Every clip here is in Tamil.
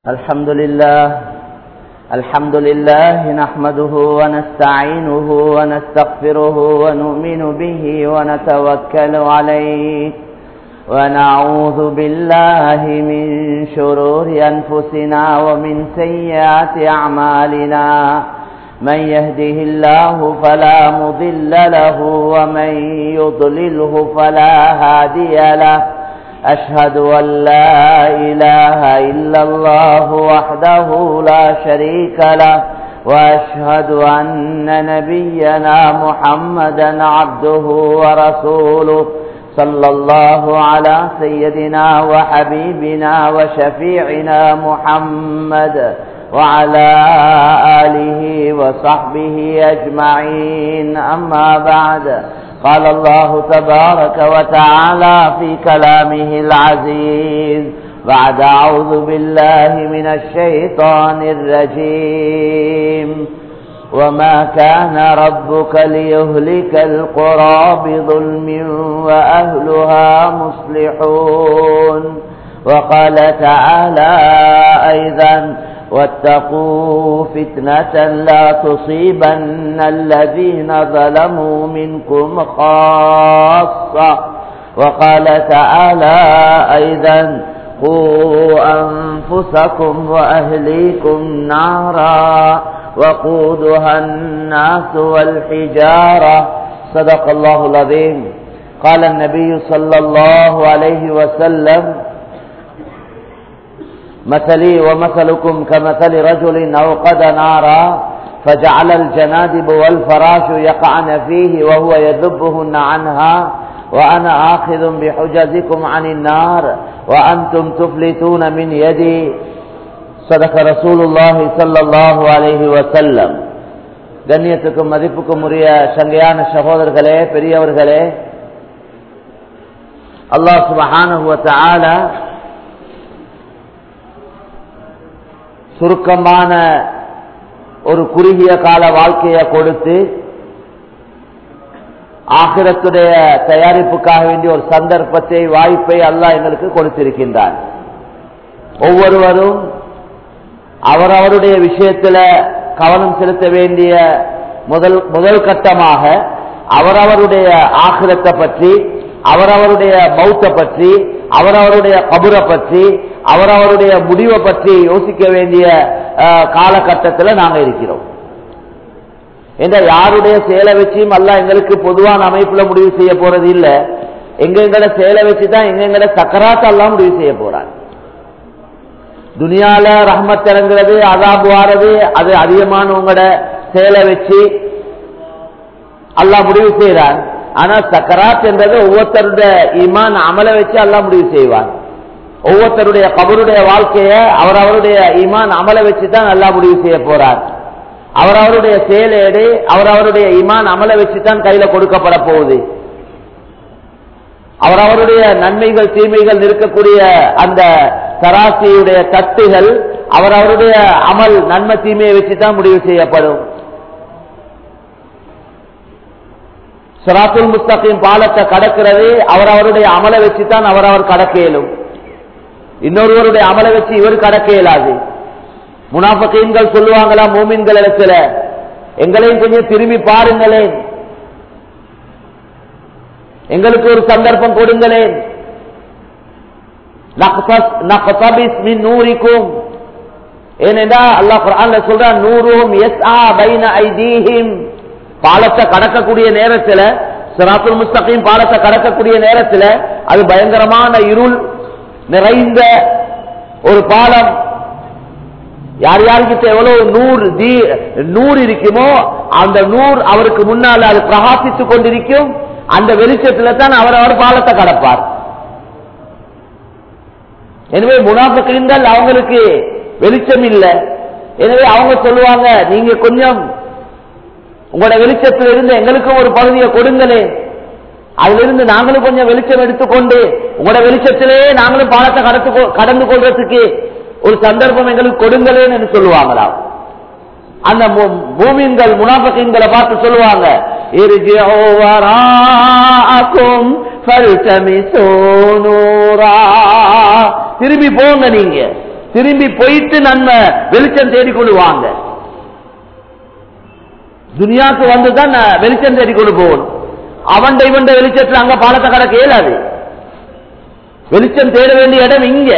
الحمد لله الحمد لله نحمده ونستعينه ونستغفره ونؤمن به ونتوكل عليه ونعوذ بالله من شرور أنفسنا ومن سيئات أعمالنا من يهده الله فلا مضل له ومن يضلله فلا هادي له أشهد أن لا إله إلا الله وحده لا شريك له وأشهد أن نبينا محمدا عبده ورسوله صلى الله على سيدنا وحبيبنا وشفيعنا محمد وعلى آله وصحبه أجمعين أما بعد قال الله تبارك وتعالى في كلامه العزيز بعد أعوذ بالله من الشيطان الرجيم وما كان ربك ليهلك القرى بظلم وأهلها مصلحون وقال تعالى أيضا واتقوا فتنة لا تصيبن الذين ظلموا منكم خاصة وقال تعالى أيضا قوا أنفسكم وأهليكم نارا وقودها الناس والحجارة صدق الله العظيم قال النبي صلى الله عليه وسلم مثلي ومثلكم كمثل رجل أوقد نارا فجعل الجنادب والفراش يقعن فيه وهو يذبهن عنها وأنا آخذ بحجزكم عن النار وأنتم تفلتون من يدي صدق رسول الله صلى الله عليه وسلم கண்ணியத்துக்கும் மதிப்புக்கும் உரிய சங்கையான சகோதரர்களே பெரியவர்களே அல்லாஹ் சுபஹானுவத்த ஆல சுருக்கமான ஒரு குறுகிய கால வாழ்க்கையை கொடுத்து ஆகிரத்துடைய தயாரிப்புக்காக வேண்டிய ஒரு சந்தர்ப்பத்தை வாய்ப்பை அல்லாஹ் எங்களுக்கு கொடுத்திருக்கின்றார் ஒவ்வொருவரும் அவரவருடைய விஷயத்துல கவனம் செலுத்த வேண்டிய முதல் முதல் கட்டமாக அவரவருடைய ஆகிரத்தை பற்றி அவரவருடைய பௌத்த பற்றி அவரவருடைய கபுரை பற்றி அவரவருடைய முடிவை பற்றி யோசிக்க வேண்டிய காலகட்டத்தில் நாங்கள் இருக்கிறோம் என்ற யாருடைய செயலை வச்சும் அல்ல எங்களுக்கு பொதுவான அமைப்புல முடிவு செய்ய போறது இல்லை எங்கெங்கட செயலை வச்சு தான் எங்கெங்கட சக்கராத்த எல்லாம் முடிவு செய்ய போறாங்க துனியால ரஹ்மத் இறங்குறது அதாபு வாரது அது அதிகமானவங்களோட செயலை வச்சு அல்லா முடிவு செய்யறான் ஆனா சக்கராத் என்றது ஒவ்வொருத்தருடைய ஈமான் அமல வச்சு அல்லா முடிவு செய்வான் ஒவ்வொருத்தருடைய கபருடைய வாழ்க்கைய அவர் அவருடைய ஈமான் அமல வச்சு தான் நல்லா முடிவு செய்ய போறார் அவர் அவருடைய செயலேடு அவர் அவருடைய ஈமான் அமல வச்சு தான் கையில கொடுக்கப்பட போகுது அவர் அவருடைய நன்மைகள் தீமைகள் இருக்கக்கூடிய அந்த சராசியுடைய தட்டுகள் அவர் அவருடைய அமல் நன்மை தீமையை வச்சு தான் முடிவு செய்யப்படும் சராத்துல் முஸ்தகின் பாலத்தை கடக்கிறது அவர் அவருடைய அமலை வச்சு தான் அவர் அவர் கடக்க இயலும் இன்னொருவருடைய அமலை வச்சு இவர் கடக்க இயலாது முனாஃபீன்கள் சொல்லுவாங்களா மூமின்கள் இடத்துல எங்களையும் கொஞ்சம் திரும்பி பாருங்களேன் எங்களுக்கு ஒரு சந்தர்ப்பம் கொடுங்களேன் நூறிக்கும் ஏனென்றா அல்லாஹ் குரான்ல சொல்றான் நூறும் எஸ் ஆ பைன ஐதீஹிம் பாலத்தை கடக்கக்கூடிய நேரத்தில் சிராத்துல் முஸ்தகையும் பாலத்தை கடக்கக்கூடிய நேரத்தில் அது பயங்கரமான இருள் நிறைந்த ஒரு பாலம் யார் யாருக்கிட்ட எவ்வளவு நூறு தீ நூறு இருக்குமோ அந்த நூறு அவருக்கு முன்னால் அது பிரகாசித்துக் கொண்டிருக்கும் அந்த வெளிச்சத்துல தான் அவர் அவர் பாலத்தை கடப்பார் எனவே முனாஃபிகள் அவங்களுக்கு வெளிச்சம் இல்லை எனவே அவங்க சொல்லுவாங்க நீங்க கொஞ்சம் உங்களோட வெளிச்சத்தில் இருந்து எங்களுக்கும் ஒரு பகுதியை கொடுங்களே அதுல இருந்து நாங்களும் கொஞ்சம் வெளிச்சம் எடுத்துக்கொண்டு உங்களோட வெளிச்சத்திலே நாங்களும் பாலத்தை கடத்து கடந்து கொள்றதுக்கு ஒரு சந்தர்ப்பம் எங்களுக்கு கொடுங்களேன்னு என்று சொல்லுவாங்களா அந்த பூமியன்கள் முனாபகங்களை பார்த்து சொல்லுவாங்க திரும்பி போங்க நீங்க திரும்பி போயிட்டு நன்மை வெளிச்சம் தேடிக்கொண்டு வாங்க துனியாக்கு வந்துதான் நான் வெளிச்சம் தேடிக்கொண்டு போகணும் அவன் இவன் வெளிச்சத்துல அங்க பாலத்தை கடக்க இயலாது வெளிச்சம் தேட வேண்டிய இடம் இங்க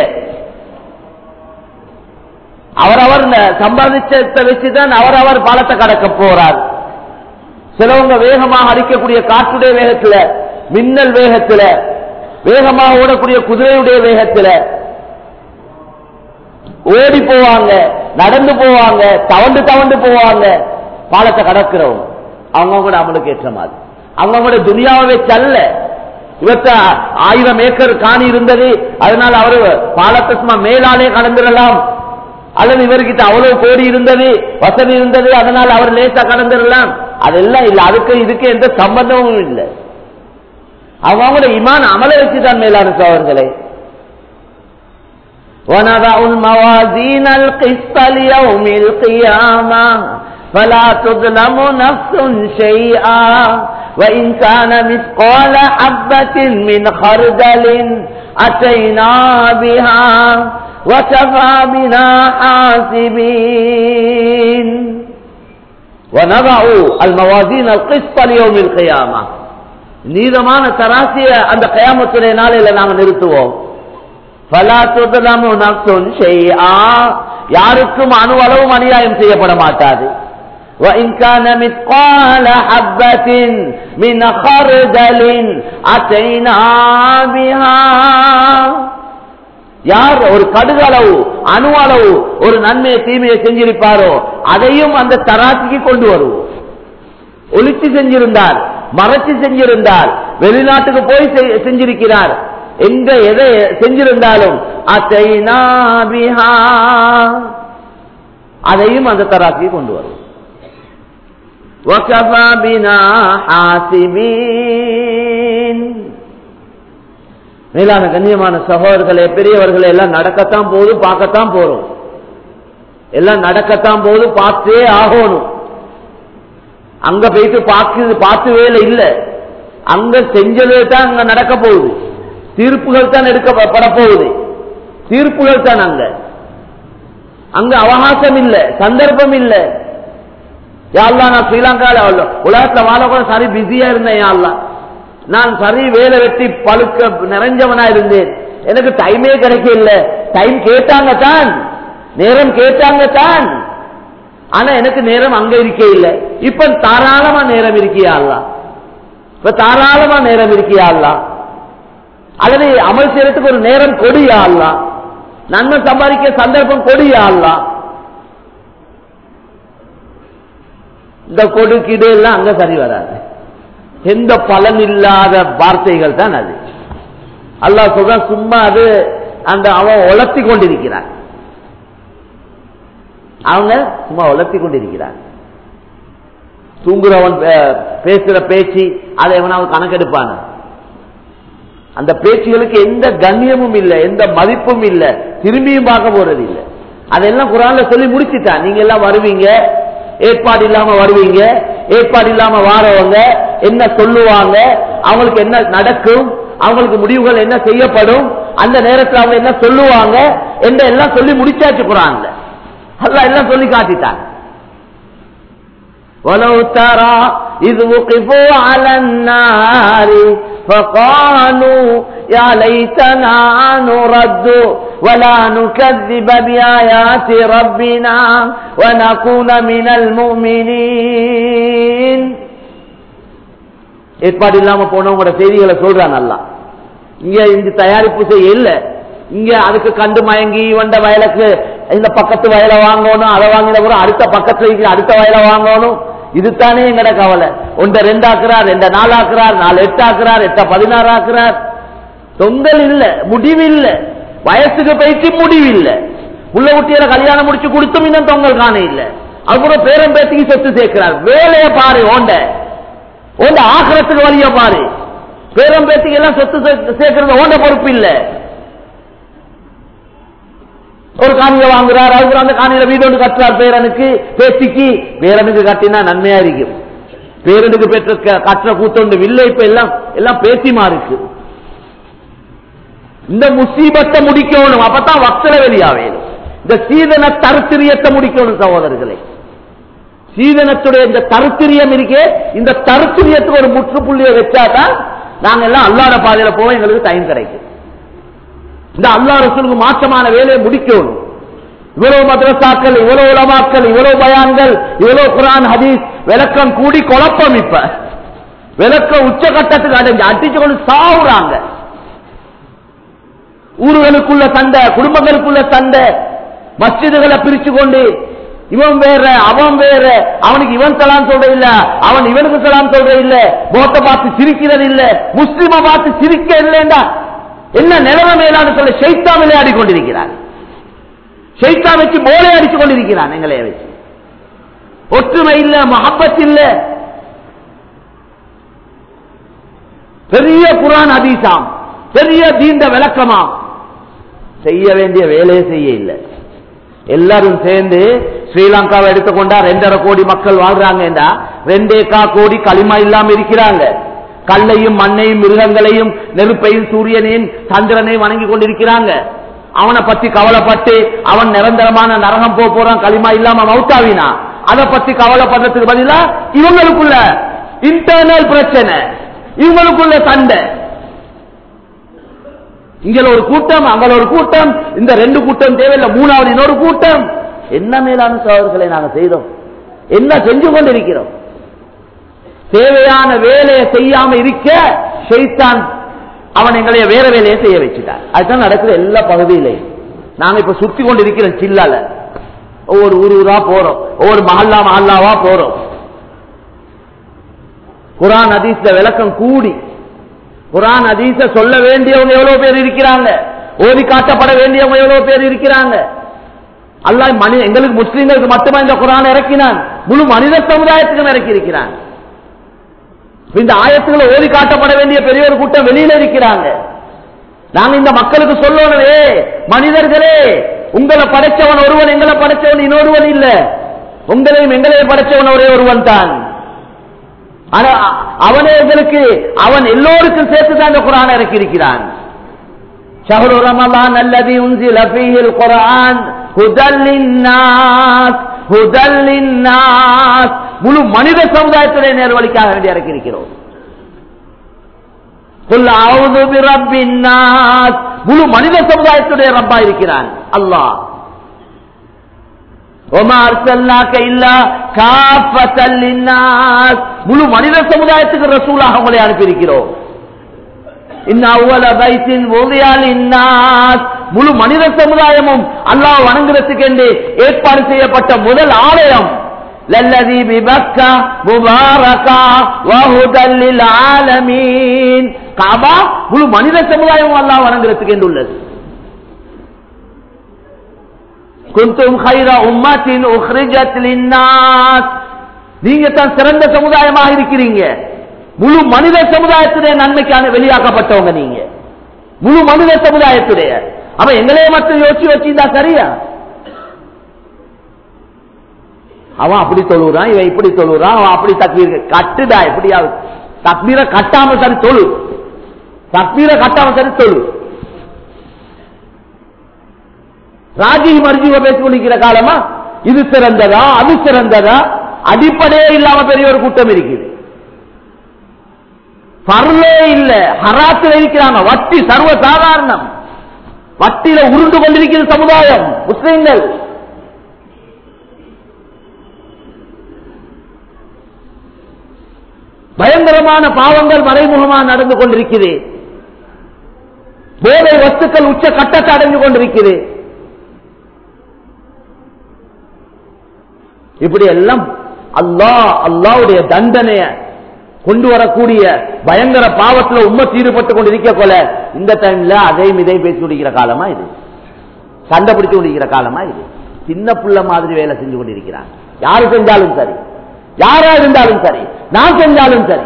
அவரவர் சம்பாதிச்சத்தை வச்சுதான் அவரவர் பாலத்தை கடக்க போறார் சிலவங்க வேகமாக அடிக்கக்கூடிய காற்றுடைய வேகத்துல மின்னல் வேகத்துல வேகமாக ஓடக்கூடிய குதிரையுடைய வேகத்துல ஓடி போவாங்க நடந்து போவாங்க தவண்டு தவண்டு போவாங்க பாலத்தை கடக்கிறவங்க அவங்க கூட அவங்களுக்கு ஏற்ற மாதிரி அவங்க கூட துனியாவை சல்ல இவற்ற ஆயிரம் ஏக்கர் காணி இருந்தது அதனால அவரு பாலத்தை சும்மா மேலாலே கடந்துடலாம் அல்லது இவர்கிட்ட அவ்வளவு கோடி இருந்தது வசதி இருந்தது அதனால் அவர் லேசா கடந்துடலாம் அதெல்லாம் இல்ல அதுக்கு இதுக்கு எந்த சம்பந்தமும் இல்லை அவங்களோட இமான அமல வச்சுதான் மேலான சோழர்களே ونضع الموازين القسط ليوم القيامة فلا تظلم نفس شيئا وإن كان مثقال حبة من خردل أتينا بها وكفى بنا حاسبين ونضع الموازين القسط ليوم القيامة நீதமான தராசிய அந்த கயாமத்துடைய நாளையில நாங்க நிறுத்துவோம் யாருக்கும் அணு அளவும் அநியாயம் செய்யப்பட மாட்டாது وإن كان مثقال حبة من خردل أتينا بها யார் ஒரு கடுகளவு அணு அளவு ஒரு நன்மையை தீமையை செஞ்சிருப்பாரோ அதையும் அந்த தராசிக்கு கொண்டு வருவோம் ஒளிச்சு செஞ்சிருந்தார் மறைச்சு செஞ்சிருந்தார் வெளிநாட்டுக்கு போய் செஞ்சிருக்கிறார் எங்க எதை செஞ்சிருந்தாலும் அதையும் அந்த தராசியை கொண்டு வரும் மேலான கண்ணியமான சகோதரர்களே பெரியவர்களே எல்லாம் நடக்கத்தான் போது பார்க்கத்தான் போறோம் எல்லாம் நடக்கத்தான் போது பார்த்தே ஆகணும் அங்க போயிட்டு பார்த்து பார்த்து வேலை இல்ல அங்க செஞ்சது தான் அங்க நடக்க போகுது தீர்ப்புகள் தான் எடுக்கப்பட போகுது தீர்ப்புகள் தான் அங்க அங்க அவகாசம் இல்ல சந்தர்ப்பம் இல்ல யாழ்லா நான் ஸ்ரீலங்கால உலகத்துல வாழ கூட சரி பிஸியா இருந்தேன் யாழ்லா நான் சரி வேலை வெட்டி பழுக்க நிறைஞ்சவனா இருந்தேன் எனக்கு டைமே கிடைக்கல டைம் கேட்டாங்க தான் நேரம் கேட்டாங்க தான் ஆனா எனக்கு நேரம் அங்க இருக்க இல்லை இப்ப தாராளமா நேரம் இருக்கியா இப்ப தாராளமா நேரம் இருக்கியா அல்லது அமல் செய்யறதுக்கு ஒரு நேரம் கொடியா நன்மை சம்பாதிக்க சந்தர்ப்பம் கொடியா இந்த கொடுக்கிடு எல்லாம் அங்க சரி வராது எந்த பலன் இல்லாத வார்த்தைகள் தான் அது அல்லாஹ் சொல்ற சும்மா அது அந்த அவன் உழத்தி கொண்டிருக்கிறான் அவங்க சும்மா உழத்தி கொண்டிருக்கிறான் தூங்குறவன் பேசுற பேச்சு அதை எவனாவது கணக்கெடுப்பான அந்த பேச்சுகளுக்கு எந்த கண்ணியமும் இல்லை எந்த மதிப்பும் இல்லை திரும்பியும் பார்க்க போறது இல்லை அதெல்லாம் குரான்ல சொல்லி முடிச்சுட்டான் நீங்க எல்லாம் வருவீங்க ஏற்பாடு இல்லாம வருவீங்க ஏற்பாடு இல்லாம வாரவங்க என்ன சொல்லுவாங்க அவங்களுக்கு என்ன நடக்கும் அவங்களுக்கு முடிவுகள் என்ன செய்யப்படும் அந்த நேரத்தில் அவங்க என்ன சொல்லுவாங்க என்ன எல்லாம் சொல்லி முடிச்சாச்சு குரான்ல அல்ல எல்லாம் சொல்லி காட்டிட்டாங்க ولو ترى إذ وقفوا على النار فقالوا يا ليتنا نرد ولا نكذب بآيات ربنا ونكون من المؤمنين ஏற்பாடு இல்லாம போனவங்களோட செய்திகளை சொல்றான் நல்லா இங்க இந்த தயாரிப்பு செய்ய இல்ல இங்க அதுக்கு கண்டு மயங்கி வந்த வயலுக்கு இந்த பக்கத்து வயலை வாங்கணும் அதை வாங்கின பிறகு அடுத்த பக்கத்துல இருக்கிற அடுத்த வயலை வாங்கணும் இதுதானே எங்கட கவலை ஒன்றை ரெண்டாக்குறார் ரெண்ட நாலாக்குறார் நாலு எட்டு ஆக்குறார் எட்ட பதினாறு ஆக்குறார் தொங்கல் இல்ல முடிவு இல்ல வயசுக்கு போயிட்டு முடிவு இல்ல உள்ள குட்டியில கல்யாணம் முடிச்சு கொடுத்தும் இன்னும் தொங்கல் காண இல்ல அப்புறம் பேரம் பேத்திக்கு சொத்து சேர்க்கிறார் வேலையை பாரு ஓண்ட ஓண்ட ஆக்கிரத்துக்கு வழிய பாரு பேரம் பேத்திக்கு எல்லாம் சொத்து சேர்க்கிறது ஓண்ட பொறுப்பு இல்ல ஒரு காணியில வாங்குறார் அதுக்கு அந்த காணியில வீடு ஒன்று கட்டுறார் பேரனுக்கு பேத்திக்கு பேரனுக்கு கட்டினா நன்மையா இருக்கும் பேரனுக்கு பெற்ற கட்டுற கூத்தொண்டு வில்லை இப்ப எல்லாம் எல்லாம் பேத்திமா இருக்கு இந்த முசீபத்தை முடிக்கணும் அப்பதான் வக்தல வெளியா வேணும் இந்த சீதன தருத்திரியத்தை முடிக்கணும் சகோதரர்களே சீதனத்துடைய இந்த தருத்திரியம் இருக்கே இந்த தருத்திரியத்துக்கு ஒரு முற்றுப்புள்ளியை வச்சாதான் நாங்க எல்லாம் அல்லாத பாதையில போக எங்களுக்கு டைம் கிடைக்கும் இந்த அல்லா ரசூலுக்கு மாற்றமான வேலையை முடிக்கணும் இவ்வளவு மதரசாக்கள் இவ்வளவு உலமாக்கள் இவ்வளவு பயான்கள் இவ்வளவு குரான் ஹதீஸ் விளக்கம் கூடி குழப்பம் இப்ப விளக்க உச்சகட்டத்துக்கு அடைஞ்சு அடிச்சு கொண்டு சாவுறாங்க ஊர்களுக்குள்ள சண்டை குடும்பங்களுக்குள்ள சண்டை மஸ்ஜிதுகளை பிரிச்சு கொண்டு இவன் வேற அவன் வேற அவனுக்கு இவன் சலாம் சொல்ற இல்ல அவன் இவனுக்கு சலாம் சொல்ற இல்ல மோத்த பார்த்து சிரிக்கிறது இல்ல முஸ்லிம பார்த்து சிரிக்க இல்லைண்டா என்ன நிலவ மேலான்னு சொல்ல ஷைத்தா விளையாடி கொண்டிருக்கிறான் ஷைத்தா வச்சு போலே அடிச்சு கொண்டிருக்கிறான் எங்களை வச்சு ஒற்றுமை இல்ல மஹப்பத் இல்ல பெரிய குரான் அதீசாம் பெரிய தீண்ட விளக்கமாம் செய்ய வேண்டிய வேலையை செய்ய இல்லை எல்லாரும் சேர்ந்து ஸ்ரீலங்காவை எடுத்துக்கொண்டா ரெண்டரை கோடி மக்கள் வாழ்றாங்கடா ரெண்டே கா கோடி களிமா இல்லாம இருக்கிறாங்க கல்லையும் மண்ணையும் மிருகங்களையும் நெருப்பையும் சூரியனையும் சந்திரனையும் வணங்கி கொண்டிருக்கிறாங்க அவனை பத்தி கவலைப்பட்டு அவன் நிரந்தரமான நரகம் போக போறான் களிமா இல்லாம மவுத்தாவினா அதை பத்தி கவலைப்படுறதுக்கு பதிலா இவங்களுக்குள்ள இன்டர்னல் பிரச்சனை இவங்களுக்குள்ள சண்டை இங்க ஒரு கூட்டம் அங்க ஒரு கூட்டம் இந்த ரெண்டு கூட்டம் தேவையில்லை மூணாவது இன்னொரு கூட்டம் என்ன மேலான சோதர்களை நாங்க செய்தோம் என்ன செஞ்சு கொண்டிருக்கிறோம் தேவையான வேலையை செய்யாம இருக்க ஷைத்தான் அவன் எங்களைய வேற வேலையை செய்ய வச்சுட்டான் அதுதான் நடக்குது எல்லா பகுதியிலையும் நாங்க இப்ப சுத்தி கொண்டு இருக்கிறோம் சில்லால ஒவ்வொரு ஊர் ஊரா போறோம் ஒவ்வொரு மஹல்லா மஹல்லாவா போறோம் குரான் ஹதீஸ்ல விளக்கம் கூடி குரான் ஹதீஸ சொல்ல வேண்டியவங்க எவ்வளவு பேர் இருக்கிறாங்க ஓதி காட்டப்பட வேண்டியவங்க எவ்வளவு பேர் இருக்கிறாங்க அல்லாஹ் மனித எங்களுக்கு முஸ்லீம்களுக்கு மட்டுமா இந்த குரான் இறக்கினான் முழு மனித சமுதாயத்துக்கும் இறக்கி இருக்கிறான் இந்த ஆயத்துக்களை ஓதி காட்டப்பட வேண்டிய பெரிய ஒரு கூட்டம் வெளியில இருக்கிறாங்க நாங்க இந்த மக்களுக்கு சொல்லணும் ஏ மனிதர்களே உங்களை படைச்சவன் ஒருவன் எங்களை படைச்சவன் இன்னொருவன் இல்ல உங்களையும் எங்களையும் படைச்சவன் ஒரே ஒருவன் தான் ஆனா அவனே எங்களுக்கு அவன் எல்லோருக்கும் சேர்த்து தான் இந்த குரான் இறக்கி இருக்கிறான் شهر رمضان الذي انزل فيه القرآن هدى للناس هدى للناس முழு மனித சமுதாயத்துடைய நேர்வழிக்காக வேண்டி இறக்கி இருக்கிறோம் قل أعوذ برب الناس முழு மனித சமுதாயத்துடைய ரப்பா இருக்கிறான் அல்லாஹ் وما أرسلناك إلا كافة للناس முழு மனித சமுதாயத்துக்கு ரசூலாக உங்களை அனுப்பியிருக்கிறோம் இன்ன அவ்வள பைத்தின் இன்னாஸ் முழு மனித சமுதாயமும் அல்லாஹ் வணங்குறதுக்கு என்று ஏற்பாடு செய்யப்பட்ட முதல் ஆலயம் லல்லதி பிபக்கா முபாரகா வஹுதல் லில் ஆலமீன் காபா முழு மனித சமுதாயமும் அல்லாஹ் வணங்குறதுக்கு என்று உள்ளது குந்தும் ஹைர உம்மத்தின் உஹ்ரிஜத் லின்னாஸ் நீங்க தான் சிறந்த சமுதாயமாக இருக்கிறீங்க முழு மனித சமுதாயத்துடைய நன்மைக்கான வெளியாக்கப்பட்டவங்க நீங்க முழு மனித சமுதாயத்துடைய அவ எங்களையே மட்டும் யோசிச்சு வச்சிருந்தா சரியா அவன் அப்படி தொழுறான் இவன் இப்படி தொழுறான் அவன் அப்படி தக்பீர் கட்டுடா எப்படியாவது தக்பீரை கட்டாம சரி தொழு தக்பீரை கட்டாம சரி தொழு ராஜி மர்ஜிவ பேசி கொண்டிருக்கிற காலமா இது சிறந்ததா அது சிறந்ததா அடிப்படையே இல்லாம பெரிய ஒரு கூட்டம் இருக்குது பர்லே இல்ல ஹராத்தில் இருக்கிறாங்க வட்டி சர்வ சாதாரணம் வட்டியில உருண்டு கொண்டிருக்கிற சமுதாயம் முஸ்லிம்கள் பயங்கரமான பாவங்கள் மறைமுகமாக நடந்து கொண்டிருக்கிறது போதை வஸ்துக்கள் உச்ச கட்டத்தை அடைஞ்சு கொண்டிருக்கிறது இப்படி எல்லாம் அல்லாஹ் அல்லாவுடைய தண்டனைய கொண்டு வரக்கூடிய பயங்கர பாவத்துல உண்மை ஈடுபட்டு கொண்டு இருக்க போல இந்த டைம்ல அதையும் இதையும் பேசி முடிக்கிற காலமா இது சண்டை பிடிச்சு கொண்டிருக்கிற காலமா இது சின்ன புள்ள மாதிரி வேலை செஞ்சு கொண்டிருக்கிறாங்க யாரு செஞ்சாலும் சரி யாரா இருந்தாலும் சரி நான் செஞ்சாலும் சரி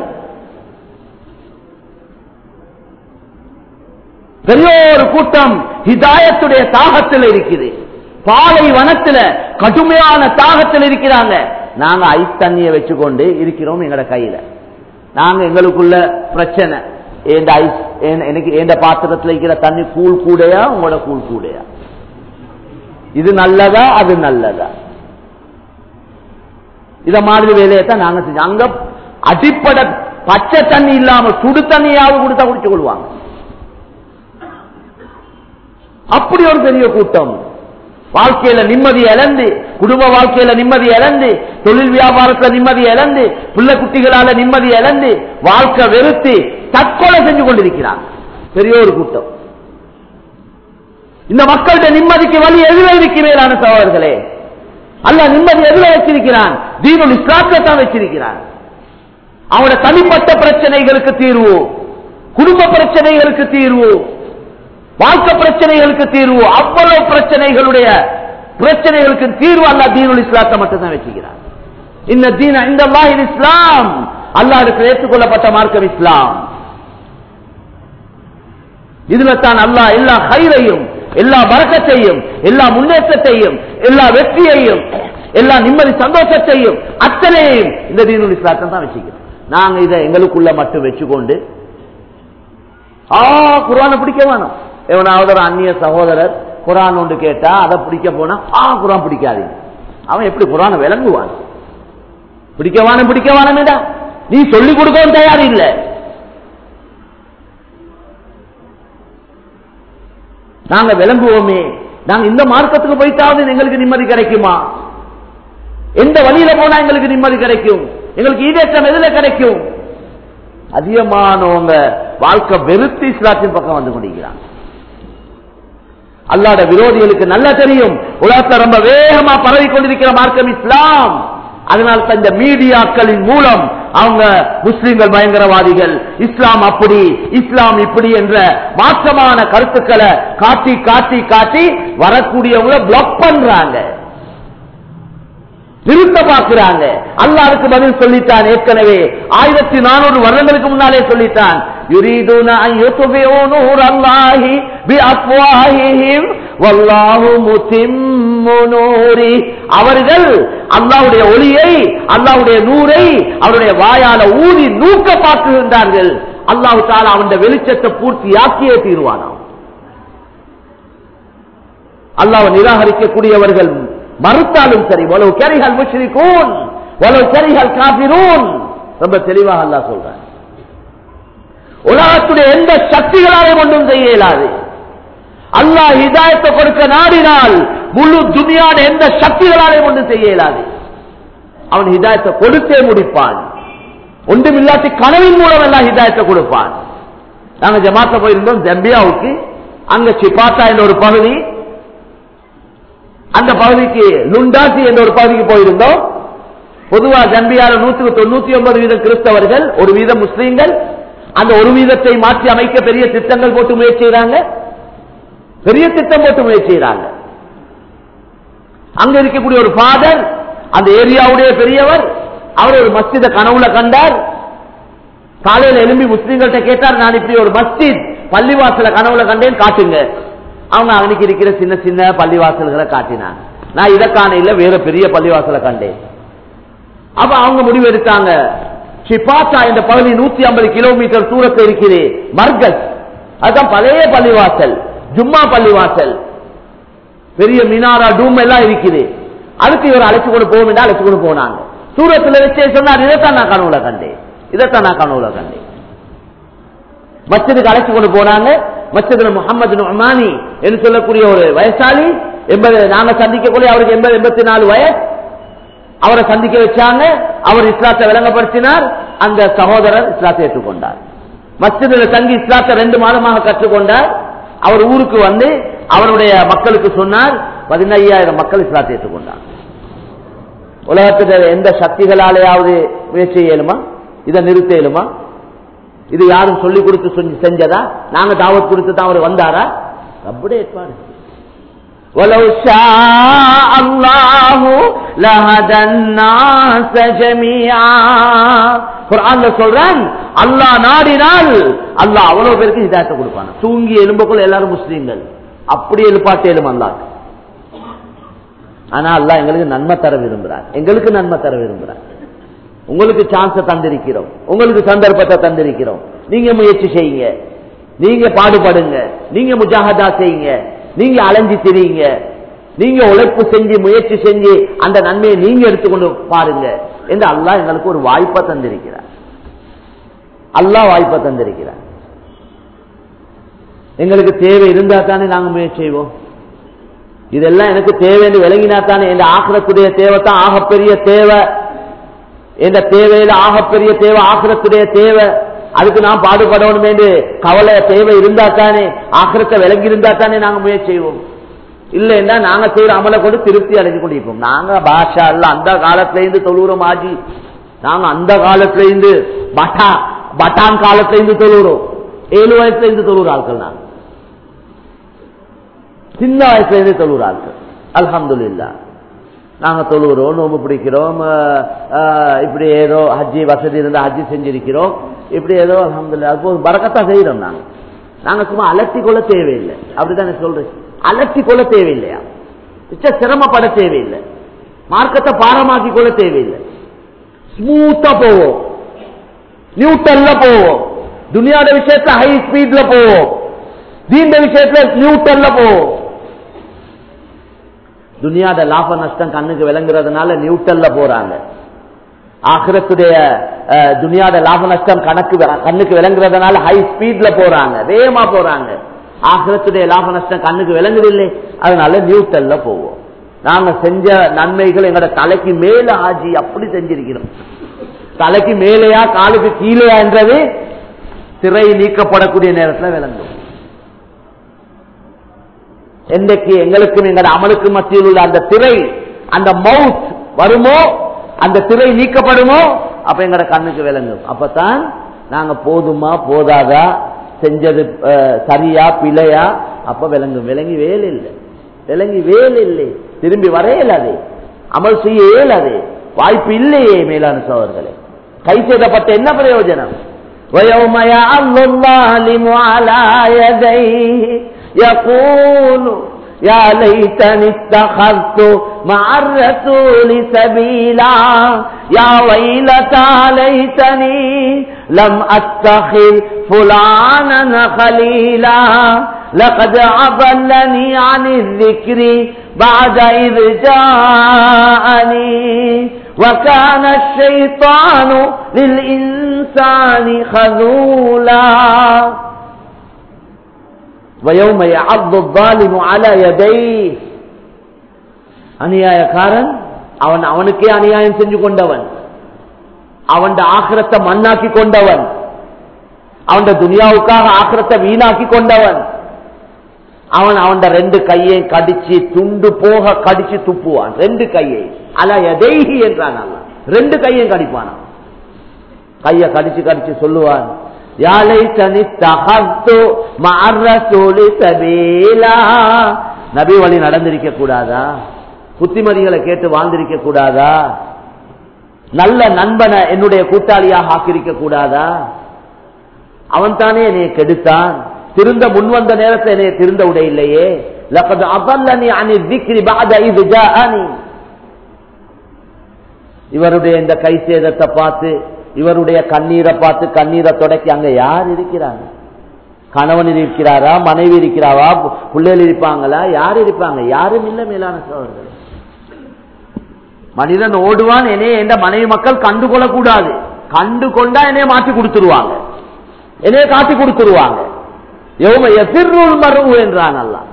பெரிய ஒரு கூட்டம் ஹிதாயத்துடைய தாகத்தில் இருக்குது பாலை வனத்துல கடுமையான தாகத்தில் இருக்கிறாங்க நாங்க ஐஸ் தண்ணியை வச்சுக்கொண்டு இருக்கிறோம் எங்கட கையில நாங்க எங்களுக்குள்ள பிரச்சனை ஏண்ட ஐஸ் எனக்கு ஏண்ட பாத்திரத்தில் இருக்கிற தண்ணி கூழ் கூடையா உங்களோட கூழ் கூடையா இது நல்லதா அது நல்லதா இத மாதிரி வேலையை தான் நாங்க செஞ்சோம் அங்க அடிப்படை பச்சை தண்ணி இல்லாம சுடு தண்ணியாவது கொடுத்தா குடிச்சு கொள்வாங்க அப்படி ஒரு பெரிய கூட்டம் வாழ்க்கையில நிம்மதி இழந்து குடும்ப வாழ்க்கையில நிம்மதி இழந்து தொழில் வியாபாரத்துல நிம்மதி இழந்து பிள்ளை குட்டிகளால நிம்மதி இழந்து வாழ்க்கை வெறுத்து தற்கொலை செஞ்சு கொண்டிருக்கிறாங்க பெரிய ஒரு கூட்டம் இந்த மக்களுடைய நிம்மதிக்கு வழி எதுல இருக்கிறேன் சகோதரர்களே அல்ல நிம்மதி எதுல வச்சிருக்கிறான் தீனுல் இஸ்லாத்தை தான் வச்சிருக்கிறான் அவனோட தனிப்பட்ட பிரச்சனைகளுக்கு தீர்வு குடும்ப பிரச்சனைகளுக்கு தீர்வு வாழ்க்கை பிரச்சனைகளுக்கு தீர்வு அவ்வளவு பிரச்சனைகளுடைய பிரச்சனைகளுக்கு தீர்வு அல்ல தீனுல் இஸ்லாத்தை மட்டும்தான் வச்சுக்கிறார் இந்த தீன இந்த அல்லாஹின் இஸ்லாம் அல்லாஹுக்கு ஏற்றுக்கொள்ளப்பட்ட மார்க்கம் இஸ்லாம் இதுல தான் அல்லாஹ் எல்லா ஹைரையும் எல்லா வரக்கத்தையும் எல்லா முன்னேற்றத்தையும் எல்லா வெற்றியையும் எல்லா நிம்மதி சந்தோஷத்தையும் அத்தனையும் இந்த தீனுல் இஸ்லாத்தை தான் வச்சுக்கிறோம் நாங்க இதை எங்களுக்குள்ள மட்டும் வச்சுக்கொண்டு ஆ குரானை பிடிக்க வேணும் எவனாவது ஒரு அந்நிய சகோதரர் குரான் ஒன்று கேட்டா அதை பிடிக்க போனா ஆ குரான் பிடிக்காதீங்க அவன் எப்படி குரானை விளங்குவான் பிடிக்கவானும் பிடிக்கவானுமேடா நீ சொல்லிக் கொடுக்கவும் தயார் இல்லை நாங்க விளங்குவோமே நாங்க இந்த மார்க்கத்துக்கு போயிட்டாவது எங்களுக்கு நிம்மதி கிடைக்குமா எந்த வழியில போனா எங்களுக்கு நிம்மதி கிடைக்கும் எங்களுக்கு ஈடேற்றம் எதுல கிடைக்கும் அதிகமானவங்க வாழ்க்கை வெறுத்து இஸ்லாத்தின் பக்கம் வந்து கொண்டிருக்கிறாங்க அல்லாட விரோதிகளுக்கு நல்லா தெரியும் உலகத்தை ரொம்ப வேகமா பரவி கொண்டிருக்கிற மார்க்கம் இஸ்லாம் அதனால இந்த மீடியாக்களின் மூலம் அவங்க முஸ்லிம்கள் பயங்கரவாதிகள் இஸ்லாம் அப்படி இஸ்லாம் இப்படி என்ற மாற்றமான கருத்துக்களை காட்டி காட்டி காட்டி வரக்கூடியவங்க பிளாக் பண்றாங்க நிறுத்த பார்க்கிறாங்க அல்லாருக்கு பதில் சொல்லிட்டான் ஏற்கனவே ஆயிரத்தி நானூறு வருடங்களுக்கு முன்னாலே சொல்லிட்டான் يريدون أن يطفئوا نور الله بأفواههم والله متم نوره அவர்கள் அல்லாவுடைய ஒளியை அல்லாவுடைய நூரை அவருடைய வாயால ஊதி நூக்க பார்க்குகின்றார்கள் அல்லாஹு தாலா அவனுடைய வெளிச்சத்தை பூர்த்தியாக்கியே தீர்வானாம் அல்லாவை நிராகரிக்கக்கூடியவர்கள் மறுத்தாலும் சரி வலவு கரிகள் முஷ்ரிகூன் வலவு கரிகள் காபிரூன் ரொம்ப தெளிவாக அல்லாஹ் சொல்றான் உலகத்துடைய எந்த சக்திகளாலும் ஒன்றும் செய்ய இயலாது அல்லாஹ் ஹிதாயத்தை கொடுக்க நாடினால் முழு துணியான எந்த சக்திகளாலையும் ஒன்றும் செய்ய இயலாது அவன் ஹிதாயத்தை கொடுத்தே முடிப்பான் ஒன்றும் இல்லாட்டி கனவின் மூலம் எல்லாம் ஹிதாயத்தை கொடுப்பான் நாங்க ஜமாத்த போயிருந்தோம் ஜம்பியாவுக்கு அங்க சிபாத்தா என்ற ஒரு பகுதி அந்த பகுதிக்கு லுண்டாசி என்ற ஒரு பகுதிக்கு போயிருந்தோம் பொதுவா ஜம்பியால நூற்றுக்கு தொண்ணூத்தி ஒன்பது வீதம் கிறிஸ்தவர்கள் ஒரு வீதம் முஸ்லீம்கள் அந்த ஒரு வீதத்தை மாற்றி அமைக்க பெரிய திட்டங்கள் போட்டு முயற்சி செய்யறாங்க பெரிய திட்டம் போட்டு முயற்சி செய்யறாங்க அங்க இருக்கக்கூடிய ஒரு ஃபாதர் அந்த ஏரியாவுடைய பெரியவர் அவர் ஒரு மஸ்ஜித கனவுல கண்டார் காலையில எழும்பி முஸ்லீம்கள்ட்ட கேட்டார் நான் இப்படி ஒரு மஸ்ஜித் பள்ளிவாசல கனவுல கண்டேன் காட்டுங்க அவங்க அவனுக்கு இருக்கிற சின்ன சின்ன பள்ளிவாசல்களை காட்டினாங்க நான் இதை காணையில வேற பெரிய பள்ளிவாசலை கண்டேன் அப்ப அவங்க முடிவு எடுத்தாங்க ஷிபாத்தா என்ற பகுதி நூத்தி ஐம்பது கிலோமீட்டர் தூரத்தில் இருக்கிறது மர்கஸ் அதுதான் பழைய பள்ளிவாசல் ஜும்மா பள்ளிவாசல் பெரிய மினாரா டூம் எல்லாம் இருக்குது அதுக்கு இவர் அழைச்சு கொண்டு போக வேண்டாம் அழைச்சு கொண்டு போனாங்க சூரத்துல வச்சே சொன்னார் இதைத்தான் நான் கனவுல கண்டேன் இதைத்தான் நான் கனவுல கண்டேன் மஸ்ஜிதுக்கு அழைச்சு கொண்டு போனாங்க மஸ்ஜிதுல முகமது நுமானி என்று சொல்லக்கூடிய ஒரு வயசாளி எண்பது நாங்க சந்திக்கக்கூடிய அவருக்கு எண்பது எண்பத்தி நாலு வயசு அவரை சந்திக்க வச்சாங்க அவர் இஸ்லாத்தை விளங்கப்படுத்தினார் அந்த சகோதரர் இஸ்லாத்தை ஏற்றுக்கொண்டார் மஸ்ஜிதில் தங்கி இஸ்லாத்தை ரெண்டு மாதமாக கற்றுக்கொண்டார் அவர் ஊருக்கு வந்து அவருடைய மக்களுக்கு சொன்னார் பதினையாயிரம் மக்கள் இஸ்லாத்தை ஏற்றுக்கொண்டார் உலகத்தில் எந்த சக்திகளாலேயாவது முயற்சி இயலுமா இதை நிறுத்த இயலுமா இது யாரும் சொல்லி கொடுத்து செஞ்சு- செஞ்சதா நாங்க தாவத் கொடுத்து தான் அவர் வந்தாரா அப்படியே ஏற்பாடு ولو شاء الله لهدى الناس جميعا குர்ஆன்ல சொல்றான் அல்லாஹ் நாடினால் அல்லாஹ் அவ்வளவு பேருக்கு ஹிதாயத்தை கொடுப்பான் தூங்கி எலும்புக்குள்ள எல்லாரும் முஸ்லீம்கள் அப்படி எழுப்பாட்டு எலும்பு அல்லாஹ் ஆனா அல்லாஹ் எங்களுக்கு நன்மை தர விரும்புறார் எங்களுக்கு நன்மை தர விரும்புறார் உங்களுக்கு சான்ஸ தந்திருக்கிறோம் உங்களுக்கு சந்தர்ப்பத்தை தந்திருக்கிறோம் நீங்க முயற்சி செய்யுங்க நீங்க பாடுபடுங்க நீங்க முஜாஹதா செய்யுங்க நீங்க அலைஞ்சு திரியுங்க நீங்க உழைப்பு செஞ்சு முயற்சி செஞ்சு அந்த நன்மையை நீங்க எடுத்துக்கொண்டு பாருங்க என்று அல்லாஹ் எங்களுக்கு ஒரு வாய்ப்பை தந்திருக்கிறார் அல்லாஹ் வாய்ப்பை தந்திருக்கிறார் எங்களுக்கு தேவை இருந்தா தானே நாங்க முயற்சி செய்வோம் இதெல்லாம் எனக்கு தேவை என்று விளங்கினா தானே என் ஆக்கிரத்துடைய தேவை தான் ஆகப்பெரிய தேவை என்ற தேவையில ஆகப்பெரிய தேவை ஆக்கிரத்துடைய தேவை அதுக்கு நான் பாடுபடணும் என்று கவலை தேவை இருந்தா தானே ஆக்கிரத்தை விளங்கி இருந்தா தானே நாங்க முயற்சி செய்வோம் இல்லைன்னா நாங்க செய்யற அமலை கொண்டு திருப்தி அடைஞ்சு கொண்டிருப்போம் நாங்க பாஷா இல்ல அந்த காலத்துல இருந்து தொழுகிறோம் ஆஜி நாங்க அந்த காலத்துல இருந்து பட்டா பட்டான் காலத்துல இருந்து தொழுகிறோம் ஏழு வயசுல இருந்து தொழுகிற ஆட்கள் நாங்க சின்ன வயசுல இருந்து தொழுகிற ஆட்கள் அல்ஹம்துலில்லா நாங்க தொழுகிறோம் நோம்பு பிடிக்கிறோம் அஹ், அஹ், இப்படி ஏதோ ஹஜ்ஜி வசதி இருந்தா ஹஜ்ஜி செஞ்சிருக்கிறோம் இப்படி ஏதோ அல்ஹம்துலில்லாஹ் அது பறக்கத்தான் செய்யறோம் நாங்க நாங்க சும்மா அலட்டி கொள்ள தேவையில்லை அப்படிதான் சொல்றேன் அலட்டி கொள்ள தேவையில்லையா மிச்ச சிரமப்பட தேவையில்லை மார்க்கத்தை பாரமாக்கி கொள்ள தேவையில்லை ஸ்மூத்தா போவோம் நியூட்டன்ல போவோம் துனியாட விஷயத்துல ஹை ஸ்பீட்ல போவோம் தீண்ட விஷயத்துல நியூட்டன்ல போவோம் துனியாட லாப நஷ்டம் கண்ணுக்கு விளங்குறதுனால நியூட்டன்ல போறாங்க ஆகிரத்துடைய அஹ், துனியாட லாப நஷ்டம் கணக்கு வி- கண்ணுக்கு விளங்குறதுனால ஹை ஸ்பீட்ல போறாங்க வேகமா போறாங்க ஆகிரத்துடைய லாப நஷ்டம் கண்ணுக்கு விளங்குதில்லை அதனால நியூட்டன்ல போவோம் நாங்க செஞ்ச நன்மைகள் எங்களோட தலைக்கு மேல ஆஜி அப்படி செஞ்சிருக்கிறோம் தலைக்கு மேலேயா காலுக்கு கீழேயா என்றது திரை நீக்கப்படக்கூடிய நேரத்தில் விளங்கும் என்றைக்கு எங்களுக்கும் எங்களோட அமலுக்கு மத்தியில் உள்ள அந்த திரை அந்த மவுத் வருமோ அந்த திரை நீக்கப்படுமோ அப்ப எங்களோட கண்ணுக்கு விளங்கும் அப்பதான் நாங்க போதுமா போதாதா செஞ்சது அஹ், சரியா பிழையா அப்ப விளங்கும் விளங்கி வேலை இல்லை விளங்கி வேலை இல்லை திரும்பி வரையலாது அமல் செய்ய இயலாது வாய்ப்பு இல்லையே மேலான சோழர்களே கை செய்தப்பட்ட என்ன பிரயோஜனம் ويوم يعض الظالم على يديه يقول يا ليتني اتخذت مع الرسول سبيلا يا ويلتى ليتني لم اتخذ فلانا خليلا لقد اضلني عن الذكر بعد اذ جاءني وكان الشيطان للإنسان خذولا ويوم يعض الظالم على يديه அநியாயக்காரன் அவன் அவனுக்கே அநியாயம் செஞ்சு கொண்டவன் அவன் ஆக்கிரத்தை மண்ணாக்கி கொண்டவன் அவன் துனியாவுக்காக ஆக்கிரத்தை வீணாக்கி கொண்டவன் அவன் அவன் ரெண்டு கையை கடிச்சு துண்டு போக கடிச்சு துப்புவான் ரெண்டு கையை அல எதைஹி என்றான் அல்லாஹ். ரெண்டு கையும் கடிப்பானான் கைய கடிச்சு கடிச்சு சொல்லுவான் யாலை தனி தகத்து மாறசோலி சபீலா நபி வழி நடந்திருக்க கூடாதா புத்திமதிகளை கேட்டு வாழ்ந்திருக்க கூடாதா நல்ல நண்பனை என்னுடைய கூட்டாளியாக ஆக்கியிருக்க கூடாதா அவன் தானே என்னை கெடுத்தான் திருந்த முன்வந்த நேரத்தில் என்னை திருந்த விட இல்லையே லக்கது அபல்லனி அனி திக்ரி பாத இது ஜாஅனி இவருடைய இந்த கை சேதத்தை பார்த்து இவருடைய கண்ணீரை பார்த்து கண்ணீரை தொடக்கி அங்க யார் இருக்கிறாங்க கணவன் இருக்கிறாரா மனைவி இருக்கிறாவா பிள்ளைகள் இருப்பாங்களா யார் இருப்பாங்க யாரும் இல்ல மேலான சோழர்கள் மனிதன் ஓடுவான் என்னைய எந்த மனைவி மக்கள் கண்டு கொள்ளக்கூடாது கண்டு கொண்டா என்னைய மாற்றி கொடுத்துருவாங்க என்னைய காட்டி கொடுத்துருவாங்க எவ்வளவு எதிர்நூல் மரபு என்றான் அல்லாஹ்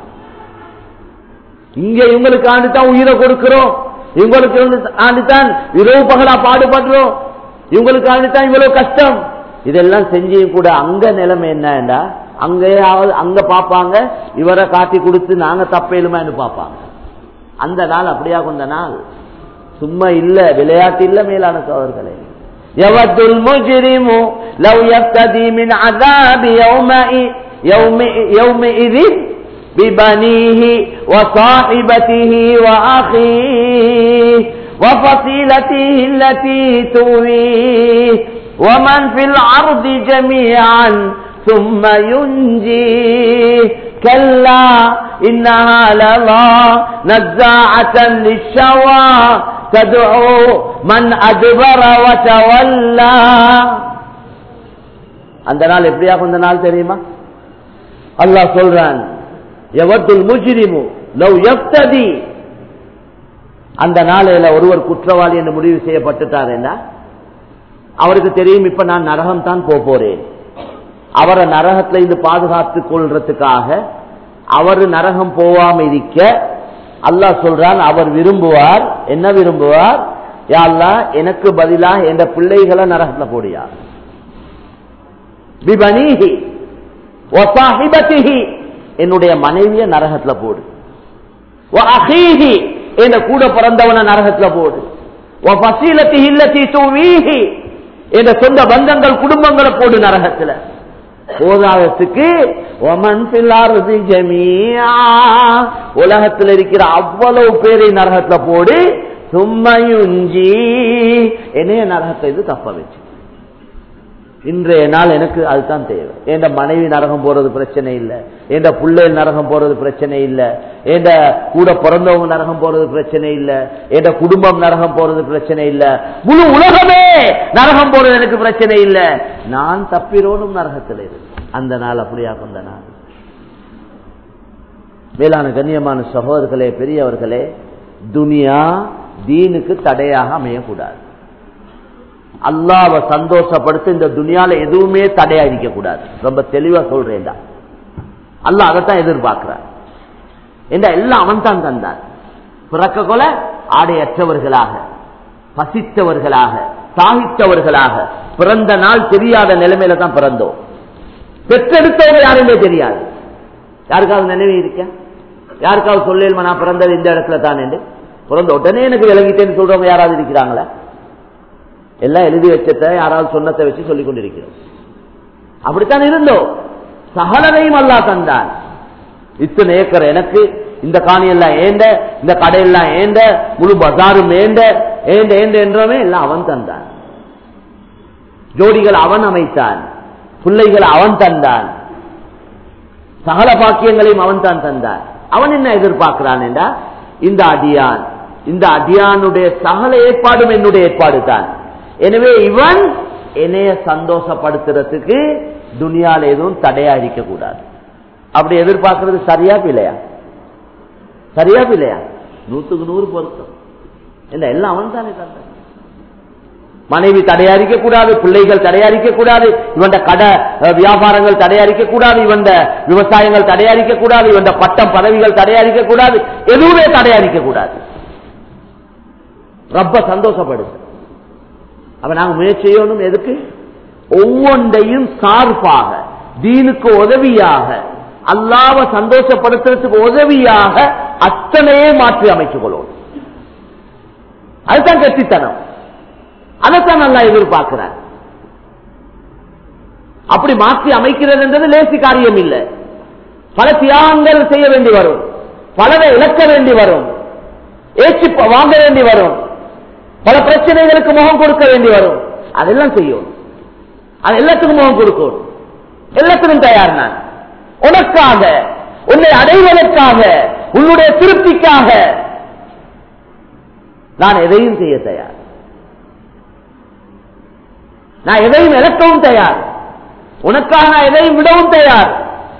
இங்க இவங்களுக்கு ஆண்டுதான் உயிரை கொடுக்கிறோம் இவங்களுக்கு ஆண்டுதான் இரவு பகலா பாடுபடுறோம் இவங்களுக்கு ஆண்டுதான் இவ்வளவு கஷ்டம் இதெல்லாம் செஞ்சியும் கூட அங்க நிலைமை என்னடா அங்கேயாவது அங்க பாப்பாங்க இவரை காட்டி கொடுத்து நாங்க தப்பேலுமான்னு பாப்பாங்க அந்த நாள் அப்படியா கொண்ட நாள் சும்மா இல்ல விளையாட்டு இல்ல மேலான சோதர்களே يود المجرم لو يفتدي من عذاب يومئذ يوم يومئذ ببنيه وصاحبته وأخيه وفصيلته التي تؤويه ومن في العرض جميعا ثم ينجيه كلا إنها لظى نزاعة للشوى تدعو من أدبر وتولى அந்த நாள் எப்படியா கொண்ட நாள் தெரியுமா அல்லாஹ் சொல்றான் எவத்துல் முஜ்ரிமு லவ் யஃப்ததி அந்த நாளையில ஒருவர் குற்றவாளி என்று முடிவு செய்யப்பட்டுட்டார் என்ன அவருக்கு தெரியும் இப்ப நான் நரகம் தான் போக போறேன் அவரை நரகத்துல இருந்து பாதுகாத்துக் கொள்றதுக்காக அவர் நரகம் போவாம இருக்க அல்லாஹ் சொல்றான் அவர் விரும்புவார் என்ன விரும்புவார் யா அல்லாஹ் எனக்கு பதிலா என்ற பிள்ளைகளை நரகத்துல போடியா பிபனீஹி வசாஹிபத்திஹி என்னுடைய மனைவிய நரகத்துல போடு வஅஹீஹி என்ற கூட பிறந்தவன நரகத்துல போடு வஃபஸீலத்திஹி இல்லதி துவீஹி என்ற சொந்த பந்தங்கள் குடும்பங்களை போடு நரகத்துல போதாதத்துக்கு ஒமன் பில்லாரதி ஜமீஆ உலகத்தில் இருக்கிற அவ்வளவு பேரை நரகத்துல போடு சும்மையுஞ்சி என்னைய நரகத்தை இது தப்ப வச்சு இன்றைய நாள் எனக்கு அதுதான் தேவை என் மனைவி நரகம் போறது பிரச்சனை இல்லை என் பிள்ளைகள் நரகம் போறது பிரச்சனை இல்லை என் கூட பிறந்தவங்க நரகம் போறது பிரச்சனை இல்லை என் குடும்பம் நரகம் போறது பிரச்சனை இல்லை முழு உலகமே நரகம் போறது எனக்கு பிரச்சனை இல்லை நான் தப்பிரோனும் நரகத்தில் இருக்கு அந்த நாள் அப்படியா கொண்ட நாள் மேலான கண்ணியமான சகோதரர்களே பெரியவர்களே துனியா தீனுக்கு தடையாக அமையக்கூடாது அல்லாவை சந்தோஷப்படுத்த இந்த துனியால எதுவுமே தடையா இருக்க கூடாது ரொம்ப தெளிவா சொல்றேன்டா அல்லாஹ் அதைத்தான் எதிர்பார்க்கிறார் என்ற எல்லாம் அவன் தான் தந்தான் பிறக்க கொல ஆடையற்றவர்களாக பசித்தவர்களாக தாகித்தவர்களாக பிறந்த நாள் தெரியாத நிலைமையில தான் பிறந்தோம் பெற்றெடுத்தவங்க யாருமே தெரியாது யாருக்காவது நினைவு இருக்க யாருக்காவது சொல்லேன் நான் பிறந்தது இந்த இடத்துல தான் என்று பிறந்த உடனே எனக்கு விளங்கிட்டேன்னு சொல்றவங்க யாராவது இருக்கிறாங்களா எல்லாம் எழுதி வச்சத யாராவது சொன்னத்தை வச்சு சொல்லிக் கொண்டிருக்கிறோம் அப்படித்தான் இருந்தோம் சகலனையும் அல்லா தந்தான் இத்தனை ஏக்கர் எனக்கு இந்த காணியெல்லாம் ஏண்ட இந்த கடையெல்லாம் ஏண்ட முழு பசாரும் ஏண்ட ஏண்ட ஏண்ட என்றமே எல்லாம் அவன் தந்தான் ஜோடிகள் அவன் அமைத்தான் பிள்ளைகள் அவன் தந்தான் சகல பாக்கியங்களையும் அவன் தான் தந்தான் அவன் என்ன எதிர்பார்க்கிறான் என்றா இந்த அடியான் இந்த அடியானுடைய சகல ஏற்பாடும் என்னுடைய ஏற்பாடு தான் எனவே இவன் என்னைய சந்தோஷப்படுத்துறதுக்கு துனியால எதுவும் தடையா இருக்க கூடாது அப்படி எதிர்பார்க்கறது சரியா பிள்ளையா சரியா பிள்ளையா நூத்துக்கு நூறு பொருத்தம் இல்ல எல்லாம் அவன் தானே தந்தான் மனைவி தடையாரிக்க கூடாது பிள்ளைகள் தடையாரிக்க கூடாது இவன் கடை வியாபாரங்கள் தடையாரிக்க கூடாது இவன் விவசாயங்கள் தடையாரிக்க கூடாது இவன் பட்டம் பதவிகள் தடையாரிக்க கூடாது எதுவுமே தடையாரிக்க கூடாது ரொம்ப சந்தோஷப்படுது அப்ப நாங்க முயற்சி செய்யணும் எதுக்கு ஒவ்வொன்றையும் சார்பாக தீனுக்கு உதவியாக அல்லாவ சந்தோஷப்படுத்துறதுக்கு உதவியாக அத்தனையே மாற்றி அமைத்துக் கொள்ளும் அதுதான் கட்டித்தனம் அதைத்தான் நல்லா எதிர்பார்க்கிறார் அப்படி மாற்றி அமைக்கிறது என்றது லேசி காரியம் இல்லை பல தியாகங்கள் செய்ய வேண்டி வரும் பலரை இழக்க வேண்டி வரும் ஏற்றி வாங்க வேண்டி வரும் பல பிரச்சனைகளுக்கு முகம் கொடுக்க வேண்டி வரும் அதெல்லாம் செய்யும் அது எல்லாத்துக்கும் முகம் கொடுக்கும் எல்லாத்துக்கும் தயார் நான் உனக்காக உன்னை அடைவதற்காக உன்னுடைய திருப்திக்காக நான் எதையும் செய்ய தயார் நான் எதையும் இழக்கவும் தயார் உனக்காக நான் எதையும் விடவும் தயார்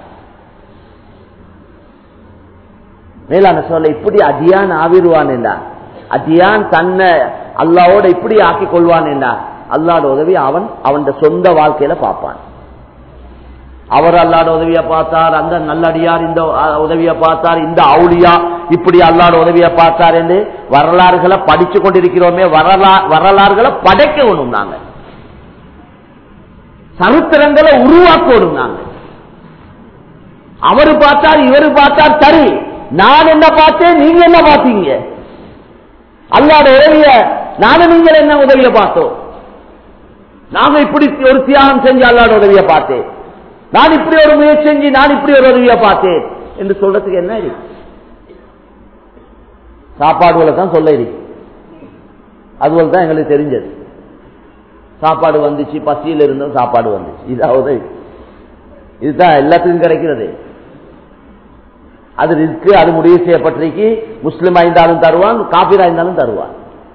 மேலான சொல்ல இப்படி அதியான் ஆவிடுவான் என்றா அதியான் தன்னை அல்லாவோட இப்படி ஆக்கி கொள்வான் என்றா அல்லாட உதவி அவன் அவன் சொந்த வாழ்க்கையில பார்ப்பான் அவர் அல்லாட உதவியை பார்த்தார் அந்த நல்லடியார் இந்த உதவியை பார்த்தார் இந்த அவுளியா இப்படி அல்லாட உதவியை பார்த்தார் என்று வரலாறுகளை படிச்சு கொண்டிருக்கிறோமே வரலாறுகளை படைக்கணும் நாங்க சரித்திரங்களை உருவாக்கணும் நாங்க அவரு பார்த்தார் இவரு பார்த்தார் சரி நான் என்ன பார்த்தேன் நீங்க என்ன பார்த்தீங்க அல்லாட உதவிய நானும் நீங்கள் என்ன உதவிய பார்த்தோம் நாங்க இப்படி ஒரு தியாகம் செஞ்சு அல்லாட உதவிய பார்த்தேன் நான் இப்படி ஒரு முயற்சி செஞ்சு நான் இப்படி ஒரு உதவிய பார்த்தேன் என்று சொல்றதுக்கு என்ன இருக்கு சாப்பாடுகளை தான் சொல்ல இருக்கு அதுபோல் தான் எங்களுக்கு தெரிஞ்சது சாப்பாடு வந்துச்சு பசியில் இருந்தும் சாப்பாடு வந்துச்சு இதாவது இதுதான் எல்லாத்துக்கும் கிடைக்கிறது அது ரிஸ்க்கு அது முடிவு செய்யப்பட்டிருக்கு முஸ்லிம் இருந்தாலும் தருவான் காபிரா இருந்தாலும் தருவான்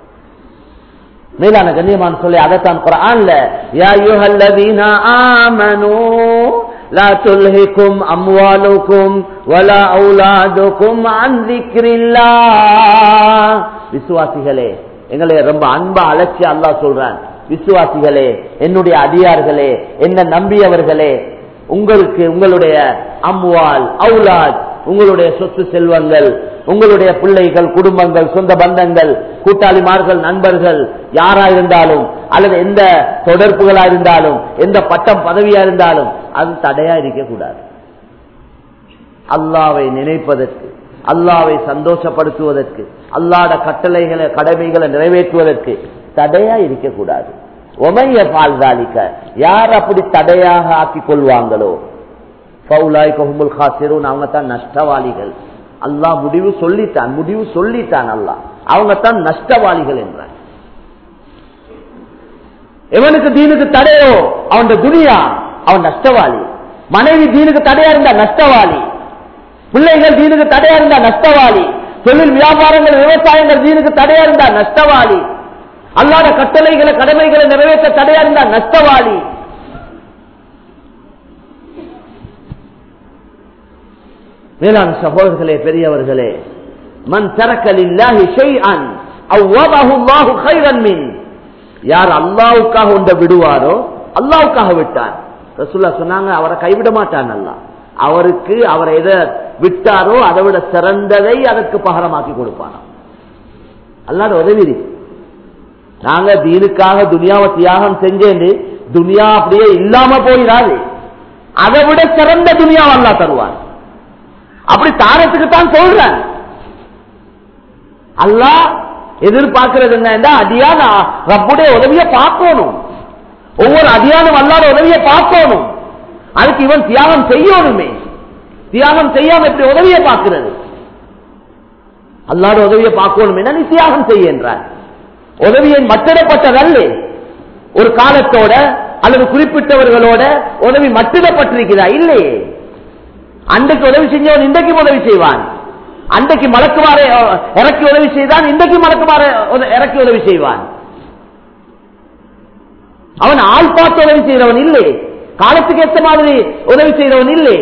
மேலான கண்ணியமான சொல்லி அதைத்தான் குரான்ல யா அய்யுஹல்லதீன ஆமனூ لا تلهكم أموالكم ولا أولادكم عن ذكر الله விசுவாசிகளே எங்களை ரொம்ப அன்பா அழைச்சி அல்லாஹ் சொல்றான் விசுவாசிகளே என்னுடைய அடியார்களே என்ன நம்பியவர்களே உங்களுக்கு உங்களுடைய அம்வால் அவுலாத் உங்களுடைய சொத்து செல்வங்கள் உங்களுடைய பிள்ளைகள் குடும்பங்கள் சொந்த பந்தங்கள் கூட்டாளிமார்கள் நண்பர்கள் யாரா இருந்தாலும் அல்லது எந்த தொடர்புகளா இருந்தாலும் எந்த பட்டம் பதவியா இருந்தாலும் அது தடையா இருக்கக்கூடாது அல்லாவை நினைப்பதற்கு அல்லாவை சந்தோஷப்படுத்துவதற்கு அல்லாட கட்டளைகளை கடமைகளை நிறைவேற்றுவதற்கு தடையா இருக்கக்கூடாது ஒமைய பால்தாலிக்க யார் அப்படி தடையாக ஆக்கிக் கொள்வாங்களோ பவுலாய் கொஹுமுல் காசிரும் அவங்க தான் நஷ்டவாளிகள் அல்லாஹ் முடிவு சொல்லிட்டான் முடிவு சொல்லிட்டான் அல்லாஹ் அவங்க தான் நஷ்டவாளிகள் என்றான் எவனுக்கு தீனுக்கு தடையோ அவன் துனியா அவன் நஷ்டவாளி மனைவி தீனுக்கு தடையா இருந்தா நஷ்டவாளி பிள்ளைகள் தீனுக்கு தடையா இருந்தா நஷ்டவாளி தொழில் வியாபாரங்கள் விவசாயங்கள் தீனுக்கு தடையா இருந்தா நஷ்டவாளி அல்லாத கட்டளைகளை கடமைகளை நிறைவேற்ற தடையா இருந்தா நஷ்டவாளி மேலான சகோதரர்களே பெரியவர்களே மன் தரக்கலில்லாஹி ஷைஅன் அவ்வதஹு அல்லாஹு கைரன் மின் யார் அல்லாஹ்வுக்காக ஒன்றை விடுவாரோ அல்லாஹ்வுக்காக விட்டார் ரசூல்லா சொன்னாங்க அவரை கைவிட மாட்டான் அல்லாஹ் அவருக்கு அவர் எதை விட்டாரோ அதை விட சிறந்ததை அதற்கு பகரமாக்கி கொடுப்பான் அல்லாத உதவி இருக்கு. நாங்க தீனுக்காக துனியாவை தியாகம் செஞ்சேன்னு துனியா அப்படியே இல்லாம போயிடாது அதை விட சிறந்த துனியாவை அல்லா தருவார் அப்படி தாரத்துக்கு தான் சொல்றேன் அல்லாஹ் எதிர்பார்க்கிறது என்ன அடியான ரப்புடைய உதவியை பார்க்கணும் ஒவ்வொரு அதியானும் அல்லாத உதவியை பார்க்கணும் அதுக்கு இவன் தியாகம் செய்யணுமே தியாகம் செய்யாம இப்படி உதவியை பார்க்கிறது அல்லாத உதவியை பார்க்கணும் என்ன நீ தியாகம் செய்ய என்றார் உதவியை மட்டிடப்பட்டதல்ல ஒரு காலத்தோட அல்லது குறிப்பிட்டவர்களோட உதவி மட்டிடப்பட்டிருக்கிறதா இல்லையே அன்றைக்கு உதவி செஞ்சவன் இன்றைக்கும் உதவி செய்வான் அன்றைக்கு மலக்குமார இறக்கி உதவி செய்தான் இன்றைக்கு மலக்குமார இறக்கி உதவி செய்வான் அவன் ஆள் பார்த்து உதவி செய்கிறவன் இல்லை காலத்துக்கு ஏற்ற மாதிரி உதவி செய்கிறவன் இல்லை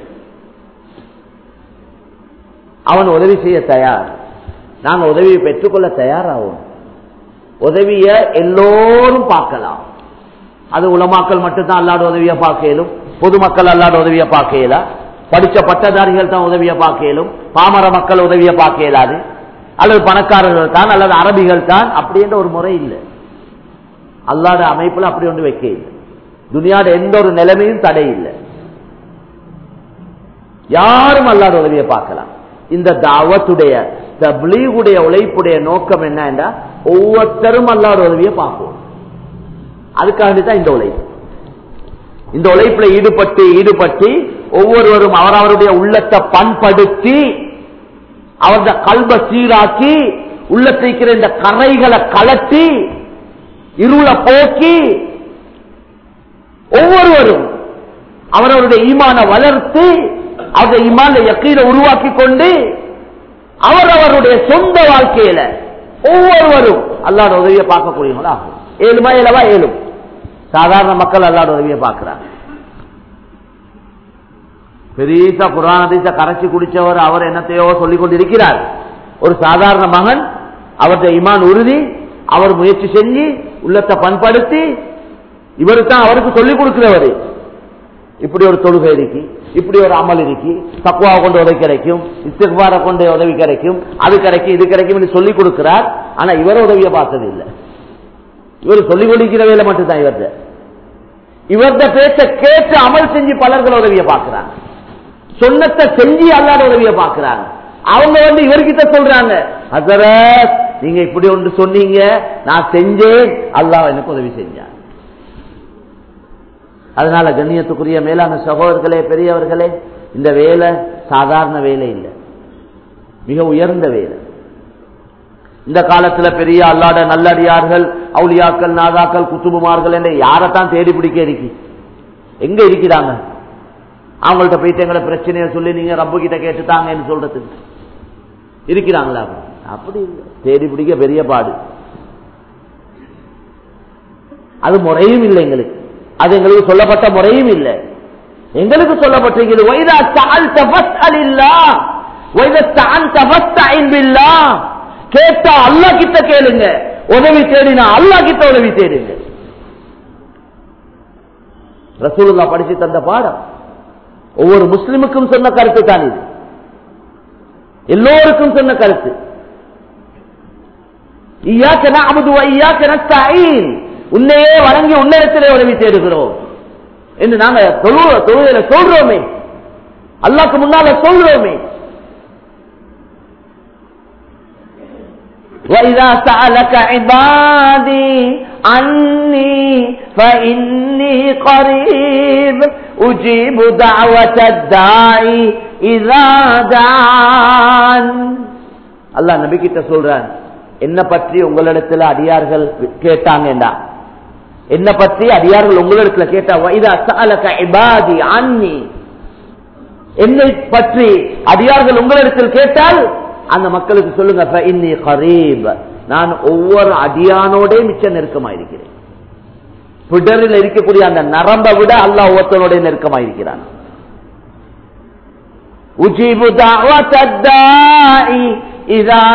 அவன் உதவி செய்ய தயார் நாங்க உதவியை பெற்றுக்கொள்ள தயாராகும் உதவிய எல்லோரும் பார்க்கலாம் அது உலமாக்கள் மட்டும்தான் அல்லாட உதவியை பார்க்கலும் பொதுமக்கள் அல்லாட உதவியை பார்க்கல படிச்ச பட்டதாரிகள் தான் உதவியை பார்க்கலும் பாமர மக்கள் உதவியை பார்க்க இயலாது அல்லது பணக்காரர்கள் தான் அல்லது அரபிகள் தான் அப்படின்ற ஒரு முறை இல்லை அல்லாட அமைப்புல அப்படி ஒன்று வைக்க இல்லை துனியாட எந்த ஒரு நிலைமையும் தடை இல்லை யாரும் அல்லாத உதவியை பார்க்கலாம் இந்த தாவத்துடைய தப்லீகுடைய உழைப்புடைய நோக்கம் என்ன ஒவ்வொருத்தரும் அல்லாத உதவியை பார்ப்போம் அதுக்காக தான் இந்த உழைப்பு இந்த உழைப்புல ஈடுபட்டு ஈடுபட்டு ஒவ்வொருவரும் அவரவருடைய உள்ளத்தை பண்படுத்தி அவருடைய கல்வ சீராக்கி உள்ளத்திருக்கிற இந்த கரைகளை கலட்டி இருள போக்கி ஒவ்வொருவரும் அவரவருடைய ஈமான வளர்த்து அவருடைய ஈமான யக்கீரை உருவாக்கி கொண்டு அவரவருடைய சொந்த வாழ்க்கையில ஒவ்வொருவரும் அல்லாட உதவியை பார்க்கக்கூடியவங்களா ஏழுமா ஏழவா ஏழும் சாதாரண மக்கள் அல்லாட உதவியை பார்க்கிறாங்க பெரியசா புராணதீச கரைச்சி குடிச்சவர் அவர் என்னத்தையோ சொல்லிக் கொண்டிருக்கிறார் ஒரு சாதாரண மகன் அவருடைய இமான் உறுதி அவர் முயற்சி செஞ்சு உள்ளத்தை பண்படுத்தி இவரு தான் அவருக்கு சொல்லிக் கொடுக்கிறவர் இப்படி ஒரு தொழுகை இருக்கு இப்படி ஒரு அமல் இருக்கு தக்குவா கொண்டு உதவி கிடைக்கும் இஸ்திகார கொண்டு உதவி கிடைக்கும் அது கிடைக்கும் இது கிடைக்கும் சொல்லிக் கொடுக்கிறார் ஆனா இவர் உதவியை பார்த்தது இல்லை இவர் சொல்லிக் கொடுக்கிற வேலை மட்டும்தான் இவர்த இவர்த பேச்ச கேட்டு அமல் செஞ்சு பலர்கள் உதவியை பார்க்கிறாங்க சொன்னத்தை செஞ்சு அல்லாத உதவியை பார்க்கிறாங்க அவங்க வந்து இவர்கிட்ட சொல்றாங்க ஹசரத் நீங்க இப்படி ஒன்று சொன்னீங்க நான் செஞ்சேன் அல்லாஹ் எனக்கு உதவி செஞ்சான் அதனால கண்ணியத்துக்குரிய மேலான சகோதரர்களே பெரியவர்களே இந்த வேலை சாதாரண வேலை இல்லை மிக உயர்ந்த வேலை இந்த காலத்துல பெரிய அல்லாட நல்லடியார்கள் அவுளியாக்கள் நாதாக்கள் குத்துபுமார்கள் என்று யாரைத்தான் தேடி பிடிக்க இருக்கு எங்க இருக்கிறாங்க அவங்கள்ட்ட போயிட்டு எங்களை பிரச்சனையை சொல்லி நீங்க ரப்பு கிட்ட கேட்டுட்டாங்கன்னு சொல்றதுக்கு இருக்கிறாங்களா அப்படி இல்லை தேடி பிடிக்க பெரிய பாடு அது முறையும் இல்லை எங்களுக்கு அது எங்களுக்கு சொல்லப்பட்ட முறையும் இல்லை எங்களுக்கு சொல்லப்பட்டிருக்கிறது வைதா தாழ் தபஸ் அலில்லா வைத தான் தபஸ் ஐன்பில்லா கேட்டா அல்லா கிட்ட கேளுங்க உதவி தேடினா அல்லா கிட்ட உதவி தேடுங்க ரசூலுல்லா படிச்சு தந்த பாடம் ஒவ்வொரு முஸ்லிமுக்கும் சொன்ன கருத்து தான் இது எல்லோருக்கும் சொன்ன கருத்து ஈயாக்க நஅபுது வ ஈயாக்க நஸ்தஈன் உன்னையே வணங்கி உன்னிடத்திலே உதவி தேடுகிறோம் என்று நாங்க தொழு தொழுகையில சொல்றோமே அல்லாஹ்க்கு முன்னால சொல்றோமே وَإِذَا سَأَلَكَ عِبَادِي عَنِّي فَإِنِّي قَرِيبٌ أُجِيبُ دَعْوَةَ الدَّاعِ إِذَا دَعَانِ அல்லாஹ் நபி கிட்ட சொல்றான் என்ன பற்றி உங்களிடத்துல அடியார்கள் கேட்டாங்கடா என்ன பற்றி அடியார்கள் உங்களிடத்துல கேட்டா வைதா சஅலக இபாதி அன்னி என்னை பற்றி அடியார்கள் உங்களிடத்தில் கேட்டால் அந்த மக்களுக்கு சொல்லுங்க "ஃப இன்னி கரீப் நான் ஒவ்வொரு அடியானோட மிச்ச நெருக்கமாயிருக்கிறேன் பிடரில் இருக்கக்கூடிய அந்த நரம்பை விட அல்லாஹ் ஒவ்வொருத்தனோட நெருக்கமாயிருக்கிறான் உஜீபு دعوة الداعي إذا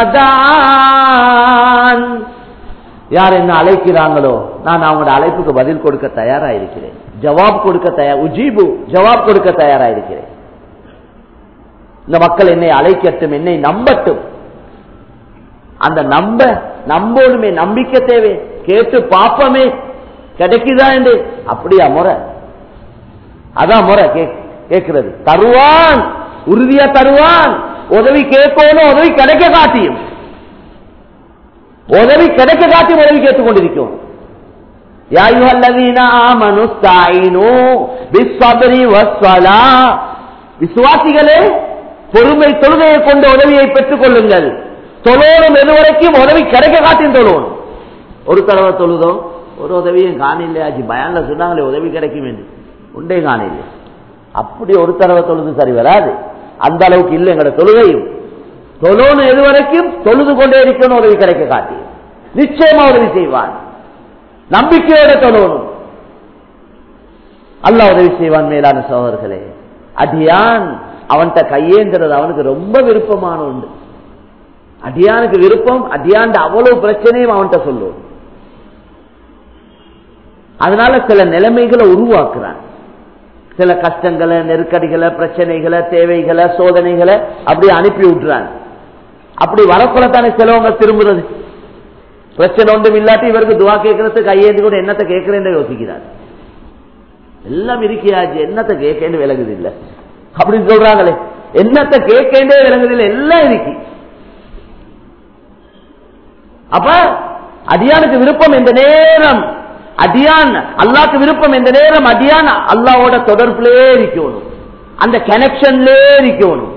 دعان யார் என்ன அழைக்கிறாங்களோ நான் அவங்களோட அழைப்புக்கு பதில் கொடுக்க தயாரா இருக்கிறேன் ஜவாப் கொடுக்க தயார் உஜீபு ஜவாப் கொடுக்க தயாரா இருக்கிறேன் இந்த மக்கள் என்னை அழைக்கட்டும் என்னை நம்பட்டும் அந்த நம்ப நம்போடுமே நம்பிக்கை தேவை கேட்டு பாப்பமே கிடைக்குதா என்று அப்படியா முறை அதான் முறை கேக்- கேட்கிறது தருவான் உறுதியா தருவான் உதவி கேட்கணும் உதவி கிடைக்க காட்டியும் உதவி கிடைக்க காட்டி உதவி கேட்டுக் கொண்டிருக்கும் يا أيها الذين آمنوا استعينوا بالصبر والصلاة விசுவாசிகளே பொறுமை தொழுகையை கொண்ட உதவியை பெற்றுக் கொள்ளுங்கள் தொழோனும் எதுவரைக்கும் உதவி கிடைக்க காட்டியும் தொழணும் ஒரு தடவை தொழுதோம் ஒரு உதவியும் காணில்லையாச்சு பயான்ல சொன்னாங்களே உதவி கிடைக்கும் என்று உண்டே காணில்லை அப்படி ஒரு தடவை தொழுது சரி வராது அந்த அளவுக்கு இல்லை எங்களோட தொழுகையும் தொழோனும் எதுவரைக்கும் தொழுது கொண்டே இருக்கணும் உதவி கிடைக்க காட்டி நிச்சயமா உதவி செய்வான் நம்பிக்கையோட தொழணும் அல்லாஹ் உதவி செய்வான் மேலான சோதர்களே அடியான் அவன்கிட்ட கையேந்துறது அவனுக்கு ரொம்ப விருப்பமான உண்டு அடியானுக்கு விருப்பம் அடியாண்ட அவ்வளவு பிரச்சனையும் அவன்கிட்ட சொல்லுவோம் அதனால சில நிலைமைகளை உருவாக்குறான் சில கஷ்டங்களை நெருக்கடிகளை பிரச்சனைகளை தேவைகளை சோதனைகளை அப்படி அனுப்பி விட்டுறான் அப்படி வரக்குள்ளத்தானே சிலவங்க திரும்புறது பிரச்சனை ஒன்றும் இல்லாட்டி இவருக்கு துவா கேட்கறதுக்கு கையேந்து கூட என்னத்தை கேட்கிறேன்னு யோசிக்கிறார் எல்லாம் இருக்கியாச்சு என்னத்தை கேட்கேன்னு விளங்குது இல்ல அப்படின்னு சொல்றாங்களே என்னத்தை கேட்கேண்டே விளங்குது இல்ல எல்லாம் இருக்கு அப்ப அடியானுக்கு விருப்பம் இந்த நேரம் அடியான் அல்லாக்கு விருப்பம் இந்த நேரம் அடியான் அல்லாவோட தொடர்புலயே இருக்கணும் அந்த கனெக்ஷன்லயே இருக்கணும்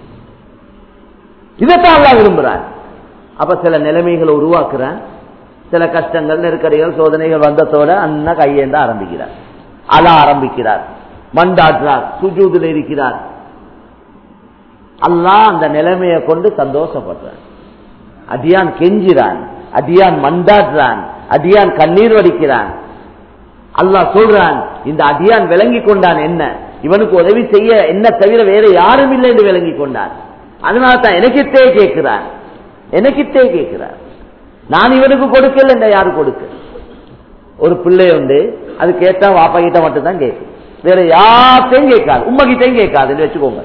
இதைத்தான் அல்லா விரும்புறான் அப்ப சில நிலைமைகளை உருவாக்குறான் சில கஷ்டங்கள் நெருக்கடிகள் சோதனைகள் வந்ததோட அண்ணா கையேந்த ஆரம்பிக்கிறார் அழ ஆரம்பிக்கிறார் மண்டாடுறார் சுஜூதில் இருக்கிறார் அல்லாஹ் அந்த நிலைமையை கொண்டு சந்தோஷப்படுறான் அடியான் கெஞ்சிறான் அடியான் மண்டாடுறான் அடியான் கண்ணீர் வடிக்கிறான் அல்லாஹ் சொல்றான் இந்த அடியான் விளங்கி கொண்டான் என்ன இவனுக்கு உதவி செய்ய என்ன தவிர வேற யாரும் இல்லை என்று விளங்கி கொண்டான் அதனால தான் எனக்கிட்டே கேட்கிறான் எனக்கிட்டே கேட்கிறான் நான் இவனுக்கு கொடுக்கல இந்த யாரு கொடுக்க ஒரு பிள்ளை உண்டு அது கேட்டா வாப்பா கிட்ட மட்டும் தான் கேட்கும் வேற யார்ட்டையும் கேட்காது உம்மா கிட்டையும் கேட்காதுன்னு வச்சுக்கோங்க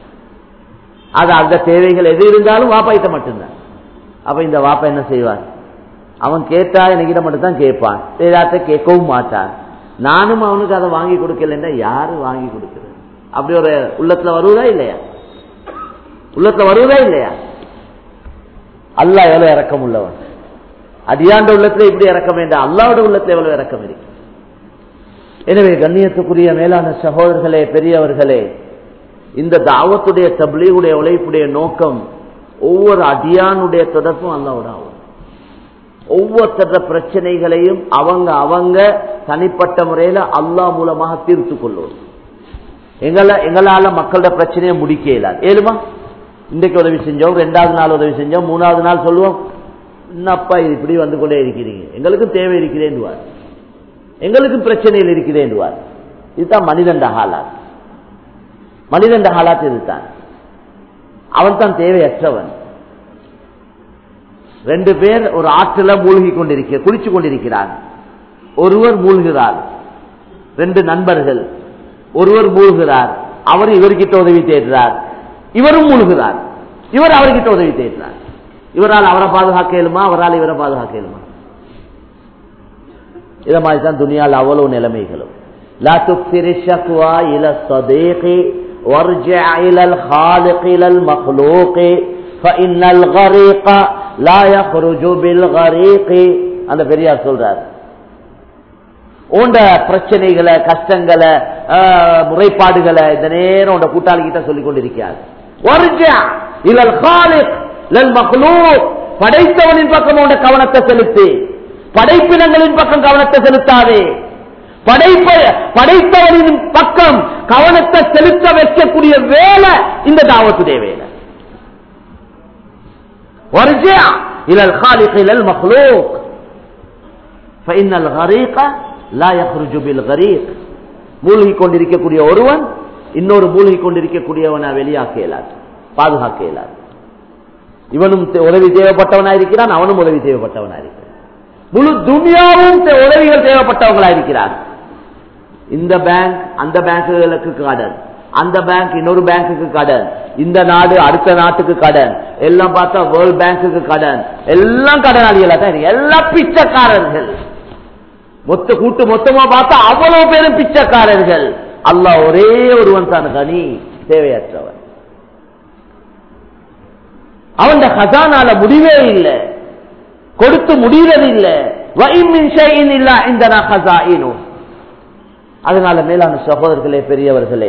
அது அந்த தேவைகள் எது இருந்தாலும் வாப்பா கிட்ட மட்டும்தான் அப்ப இந்த வாப்பா என்ன செய்வார் அவன் கேட்டா என்கிட்ட மட்டும் தான் கேட்பான் வேறாத்த கேட்கவும் மாட்டான் நானும் அவனுக்கு அதை வாங்கி கொடுக்கலன்னா யாரு வாங்கி கொடுக்கிறது அப்படி ஒரு உள்ளத்துல வருவதா இல்லையா உள்ளத்துல வருவதா இல்லையா அல்லாஹ் எவ்வளவு இறக்கம் உள்ளவன் அடியாண்ட உள்ளத்துல இப்படி இறக்கம் வேண்டாம் அல்லாவோட உள்ளத்துல எவ்வளவு இறக்கம் இருக்கு எனவே கண்ணியத்துக்குரிய மேலான சகோதரர்களே பெரியவர்களே இந்த தாவத்துடைய தப்லீகுடைய உழைப்புடைய நோக்கம் ஒவ்வொரு அடியானுடைய தொடர்பும் அல்லாவோட ஆகும் ஒவ்வொருத்தர பிரச்சனைகளையும் அவங்க அவங்க தனிப்பட்ட முறையில அல்லாஹ் மூலமாக தீர்த்து கொள்ளுவோம் எங்கள எங்களால மக்களோட பிரச்சனையை முடிக்க இயலாது ஏழுமா இன்றைக்கு உதவி செஞ்சோம் ரெண்டாவது நாள் உதவி செஞ்சோம் மூணாவது நாள் சொல்லுவோம் என்னப்பா இது இப்படி வந்து கொண்டே இருக்கிறீங்க எங்களுக்கும் தேவை இருக்கிறேன்டுவார் எங்களுக்கும் பிரச்சனையில் இருக்கிறேன்டுவார் இதுதான் மனிதண்ட ஹாலாத் மனிதண்ட ஹாலாத் இதுதான் அவன் தான் தேவையற்றவன் ரெண்டு பேர் ஒரு ஆற்றுல மூழ்கி கொண்டிருக்க குளிச்சு கொண்டிருக்கிறார் ஒருவர் மூழ்கிறார் ரெண்டு நண்பர்கள் ஒருவர் மூழ்கிறார் அவர் இவர்கிட்ட உதவி தேடுறார் இவரும் மூழ்கிறார் இவர் அவர்கிட்ட உதவி தேடுறார் இவரால் அவரை பாதுகாக்க இயலுமா அவரால் இவரை பாதுகாக்க இயலுமா இத மாதிரி தான் துனியால் அவ்வளவு நிலைமைகளும் لا تكثر الشكوى إلى الصديق وارجع إلى الخالق إلى المخلوق فإن الغريق لا يخرج بالغريق அந்த பெரியார் சொல்றார் உண்ட பிரச்சனைகளை கஷ்டங்களை ஆஹ், முறைப்பாடுகளை இந்த நேரம் உண்ட கூட்டாளி கிட்ட சொல்லிக் கொண்டிருக்கிறார் வர்ஜா இலல் காலிக் லல் மக்லூக் படைத்தவனின் பக்கம் உண்ட கவனத்தை செலுத்து படைப்பினங்களின் பக்கம் கவனத்தை செலுத்தாதே படைப்ப படைத்தவனின் பக்கம் கவனத்தை செலுத்த வைக்கக்கூடிய வேலை இந்த தாவத்துடைய வேலை وارجع إلى الخالق إلى المخلوق فإن الغريق لا يخرج بالغريق மூழ்கி கொண்டிருக்கக்கூடிய ஒருவன் இன்னொரு மூழ்கி கொண்டிருக்கக்கூடியவனை வெளியாக்க இயலாது பாதுகாக்க இயலாது இவனும் தே- உதவி தேவைப்பட்டவனா இருக்கிறான் அவனும் உதவி தேவைப்பட்டவனா இருக்கிறான் முழு துனியாவும் தே- உதவிகள் தேவைப்பட்டவங்களா இருக்கிறார் இந்த பேங்க் அந்த பேங்குகளுக்கு கடன் அந்த பேங்க் இன்னொரு பேங்குக்கு கடன் இந்த நாடு அடுத்த நாட்டுக்கு கடன் எல்லாம் பார்த்தா வேர்ல்ட் பேங்குக்கு கடன் எல்லாம் கடனாளிகளா தான் இருக்கு எல்லாம் பிச்சைக்காரர்கள் மொத்த கூட்டு மொத்தமா பார்த்தா அவ்வளவு பேரும் பிச்சைக்காரர்கள் அல்லாஹ் ஒரே ஒருவன் தான் கனி தேவையற்றவன் அவன் ஹசானால முடிவே இல்லை கொடுத்து முடிகிறது இல்லை இந்த ஹசாயினும் அதனால மேலான சகோதரர்களே பெரியவர்களே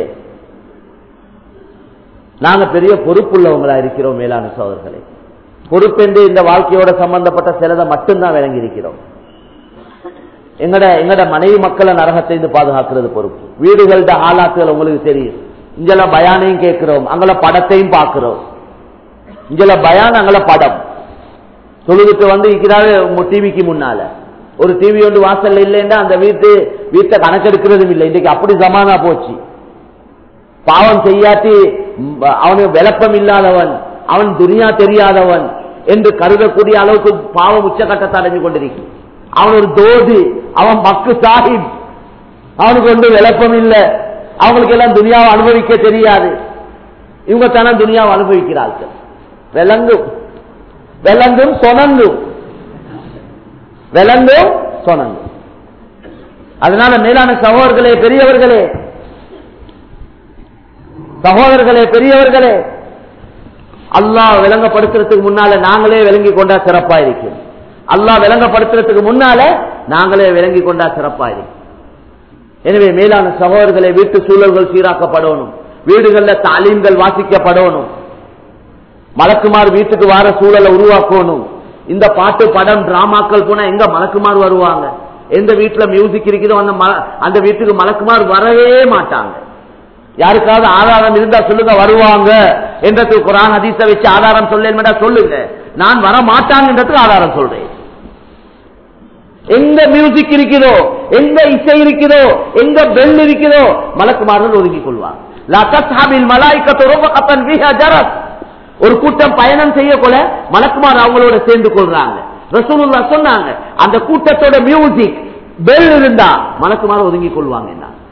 நாங்க பெரிய பொறுப்புள்ளவங்களா இருக்கிறோம் மேலான சகோதரர்களே பொறுப்பென்று இந்த வாழ்க்கையோட சம்பந்தப்பட்ட சிலதை மட்டும்தான் விளங்கி இருக்கிறோம் எங்கட எங்கட மனைவி மக்களை நரகத்தை இருந்து பாதுகாக்கிறது பொறுப்பு வீடுகளோட ஆளாக்குகள் உங்களுக்கு தெரியும் இங்கெல்ல பயானையும் கேட்கிறோம் அங்கல படத்தையும் பார்க்கிறோம் இங்கெல்ல பயான் அங்கல படம் தொழுதுட்டு வந்து இருக்கிறாரு டிவிக்கு முன்னால ஒரு டிவி ஒன்று வாசல்ல இல்லைன்னா அந்த வீட்டு வீட்டை கணக்கெடுக்கிறதும் இல்லை இன்னைக்கு அப்படி ஜமானா போச்சு பாவம் செய்யாட்டி ம், அவனுக்கு விளப்பம் இல்லாதவன் அவன் துனியா தெரியாதவன் என்று கருதக்கூடிய அளவுக்கு பாவம் உச்சகட்டத்தை அடைஞ்சு கொண்டிருக்கு அவன் ஒரு தோது அவன் மக்கு சாஹிப் அவனுக்கு ஒன்று விளப்பம் இல்லை அவங்களுக்கு எல்லாம் துனியாவை அனுபவிக்க தெரியாது இவங்க தானே துனியாவை அனுபவிக்கிறார்கள் விளங்கும் விளங்கும் சொனங்கும் விளங்கும் சொனங்கும் அதனால மேலான சகோதரர்களே பெரியவர்களே சகோதரர்களே பெரியவர்களே அல்லாஹ் விளங்கப்படுத்துறதுக்கு முன்னால நாங்களே விளங்கி கொண்டா சிறப்பா இருக்கும் அல்லாஹ் விளங்கப்படுத்துறதுக்கு முன்னால நாங்களே விளங்கி கொண்டா சிறப்பா இருக்கும் எனவே மேலான சகோதரர்களே வீட்டு சூழல்கள் சீராக்கப்படணும் வீடுகள்ல தாலீம்கள் வாசிக்கப்படணும் மலக்குமார் வீட்டுக்கு வர சூழலை உருவாக்கணும் இந்த பாட்டு படம் டிராமாக்கள் போனா எங்க மலக்குமார் வருவாங்க எந்த வீட்டுல மியூசிக் இருக்குதோ அந்த மல- அந்த வீட்டுக்கு மலக்குமார் வரவே மாட்டாங்க யாருக்காவது ஆதாரம் இருந்தா சொல்லுங்க வருவாங்க என்றதுக்கு குரான் ஹதீஸ வச்சு ஆதாரம் சொல்லேன் சொல்லுங்க நான் வர மாட்டாங்கன்றதுக்கு ஆதாரம் சொல்றேன் எங்க மியூசிக் இருக்குதோ எங்க இசை இருக்குதோ எங்க பெல் இருக்குதோ மலக்குமார்கள் ஒதுக்கிக் கொள்வாங்க லா தஸ்ஹபில் மலாயிக்கத்து ருஃபகத்தன் ஃபிஹா ஜரஸ். ஒரு கூட்டம் பயணம் செய்ய கொள்ள மலக்குமார் அவங்களோட சேர்ந்து கொள்றாங்க ரசூலுல்லா சொன்னாங்க அந்த கூட்டத்தோட மியூசிக் பெல் இருந்தா மலக்குமார் ஒதுங்கிக் கொள்வாங்க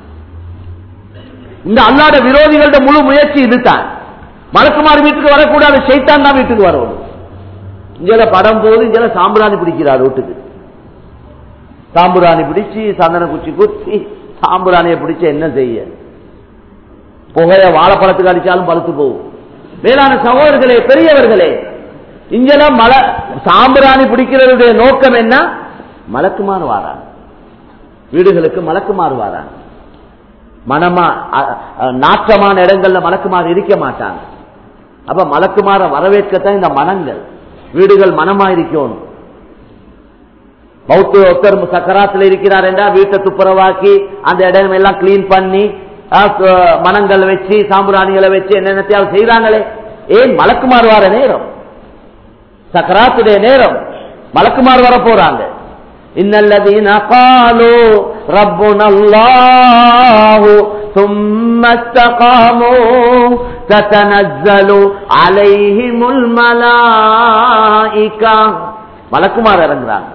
இந்த அல்லாட விரோதிகளோட முழு முயற்சி இதுதான் மலக்குமார் வீட்டுக்கு வரக்கூடாது ஷைத்தான் தான் வீட்டுக்கு வரணும் இங்கல படம் போது இங்கல சாம்பிராணி பிடிக்கிறார் வீட்டுக்கு சாம்பிராணி பிடிச்சு சந்தன குச்சி குத்தி சாம்பிராணியை பிடிச்சு என்ன செய்ய புகைய வாழைப்பழத்துக்கு அடிச்சாலும் பழுத்து போகும் மேலான சகோதரர்களே பெரியவர்களே இங்கெல்லாம் மலை சாம்பிராணி பிடிக்கிறதுடைய நோக்கம் என்ன மலக்குமார் வாராங்க வீடுகளுக்கு மலக்குமார் வாராங்க மனமா அ- அ- நாற்றமான இடங்கள்ல மலக்குமார் இருக்க மாட்டாங்க அப்ப மலக்குமார வரவேற்கத்தான் இந்த மனங்கள் வீடுகள் மனமா இருக்கணும் மௌத்து ஒருத்தர் சக்கராத்துல இருக்கிறார் என்றா வீட்டை துப்புரவாக்கி அந்த இடம் எல்லாம் கிளீன் பண்ணி ஆ, ச- மனங்கள் வச்சு சாம்பிராணிகளை வச்சு என்னென்னத்தையாவது செய்றாங்களே ஏன் மலக்குமார் வர நேரம் சக்கராத்துடைய நேரம் மலக்குமார் வர போறாங்க இன்னல்லதீன قالوا ربنا الله ثم استقاموا تتنزل عليهم الملائكة மலக்குமார் இறங்குறாங்க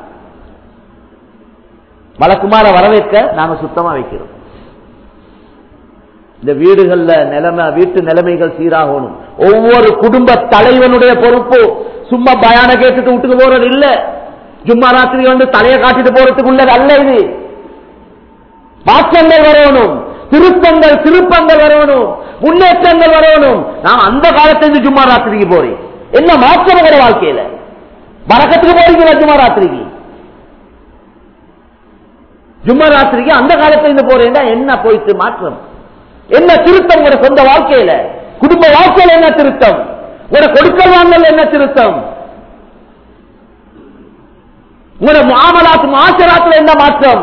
மலக்குமார வரவேற்க நாங்க சுத்தமா வைக்கிறோம் இந்த வீடுகள்ல நிலைமை வீட்டு நிலைமைகள் சீராகணும் ஒவ்வொரு குடும்ப தலைவனுடைய பொறுப்பு சும்மா பயான கேட்டுட்டு விட்டுக்கு போறது இல்ல ஜும்மா ராத்திரி வந்து தலையை காட்டிட்டு போறதுக்குள்ளது அல்ல இது மாற்றங்கள் வரணும் திருப்பங்கள் திருப்பங்கள் வரணும் முன்னேற்றங்கள் வரணும் நான் அந்த காலத்திலிருந்து ஜும்மா ராத்திரிக்கு போறேன் என்ன மாற்றம் உங்களோட வாழ்க்கையில வரக்கத்துக்கு போறீங்களா ஜும்மா ராத்திரிக்கு ஜும்மா ராத்திரிக்கு அந்த காலத்துல இருந்து போறேன் என்ன போயிட்டு மாற்றம் என்ன திருத்தம் உங்களோட சொந்த வாழ்க்கையில குடும்ப வாழ்க்கையில என்ன திருத்தம் உங்களோட கொடுக்கல் வாங்கல் என்ன திருத்தம் உங்களோட மாமலாத்து மாசராத்துல என்ன மாற்றம்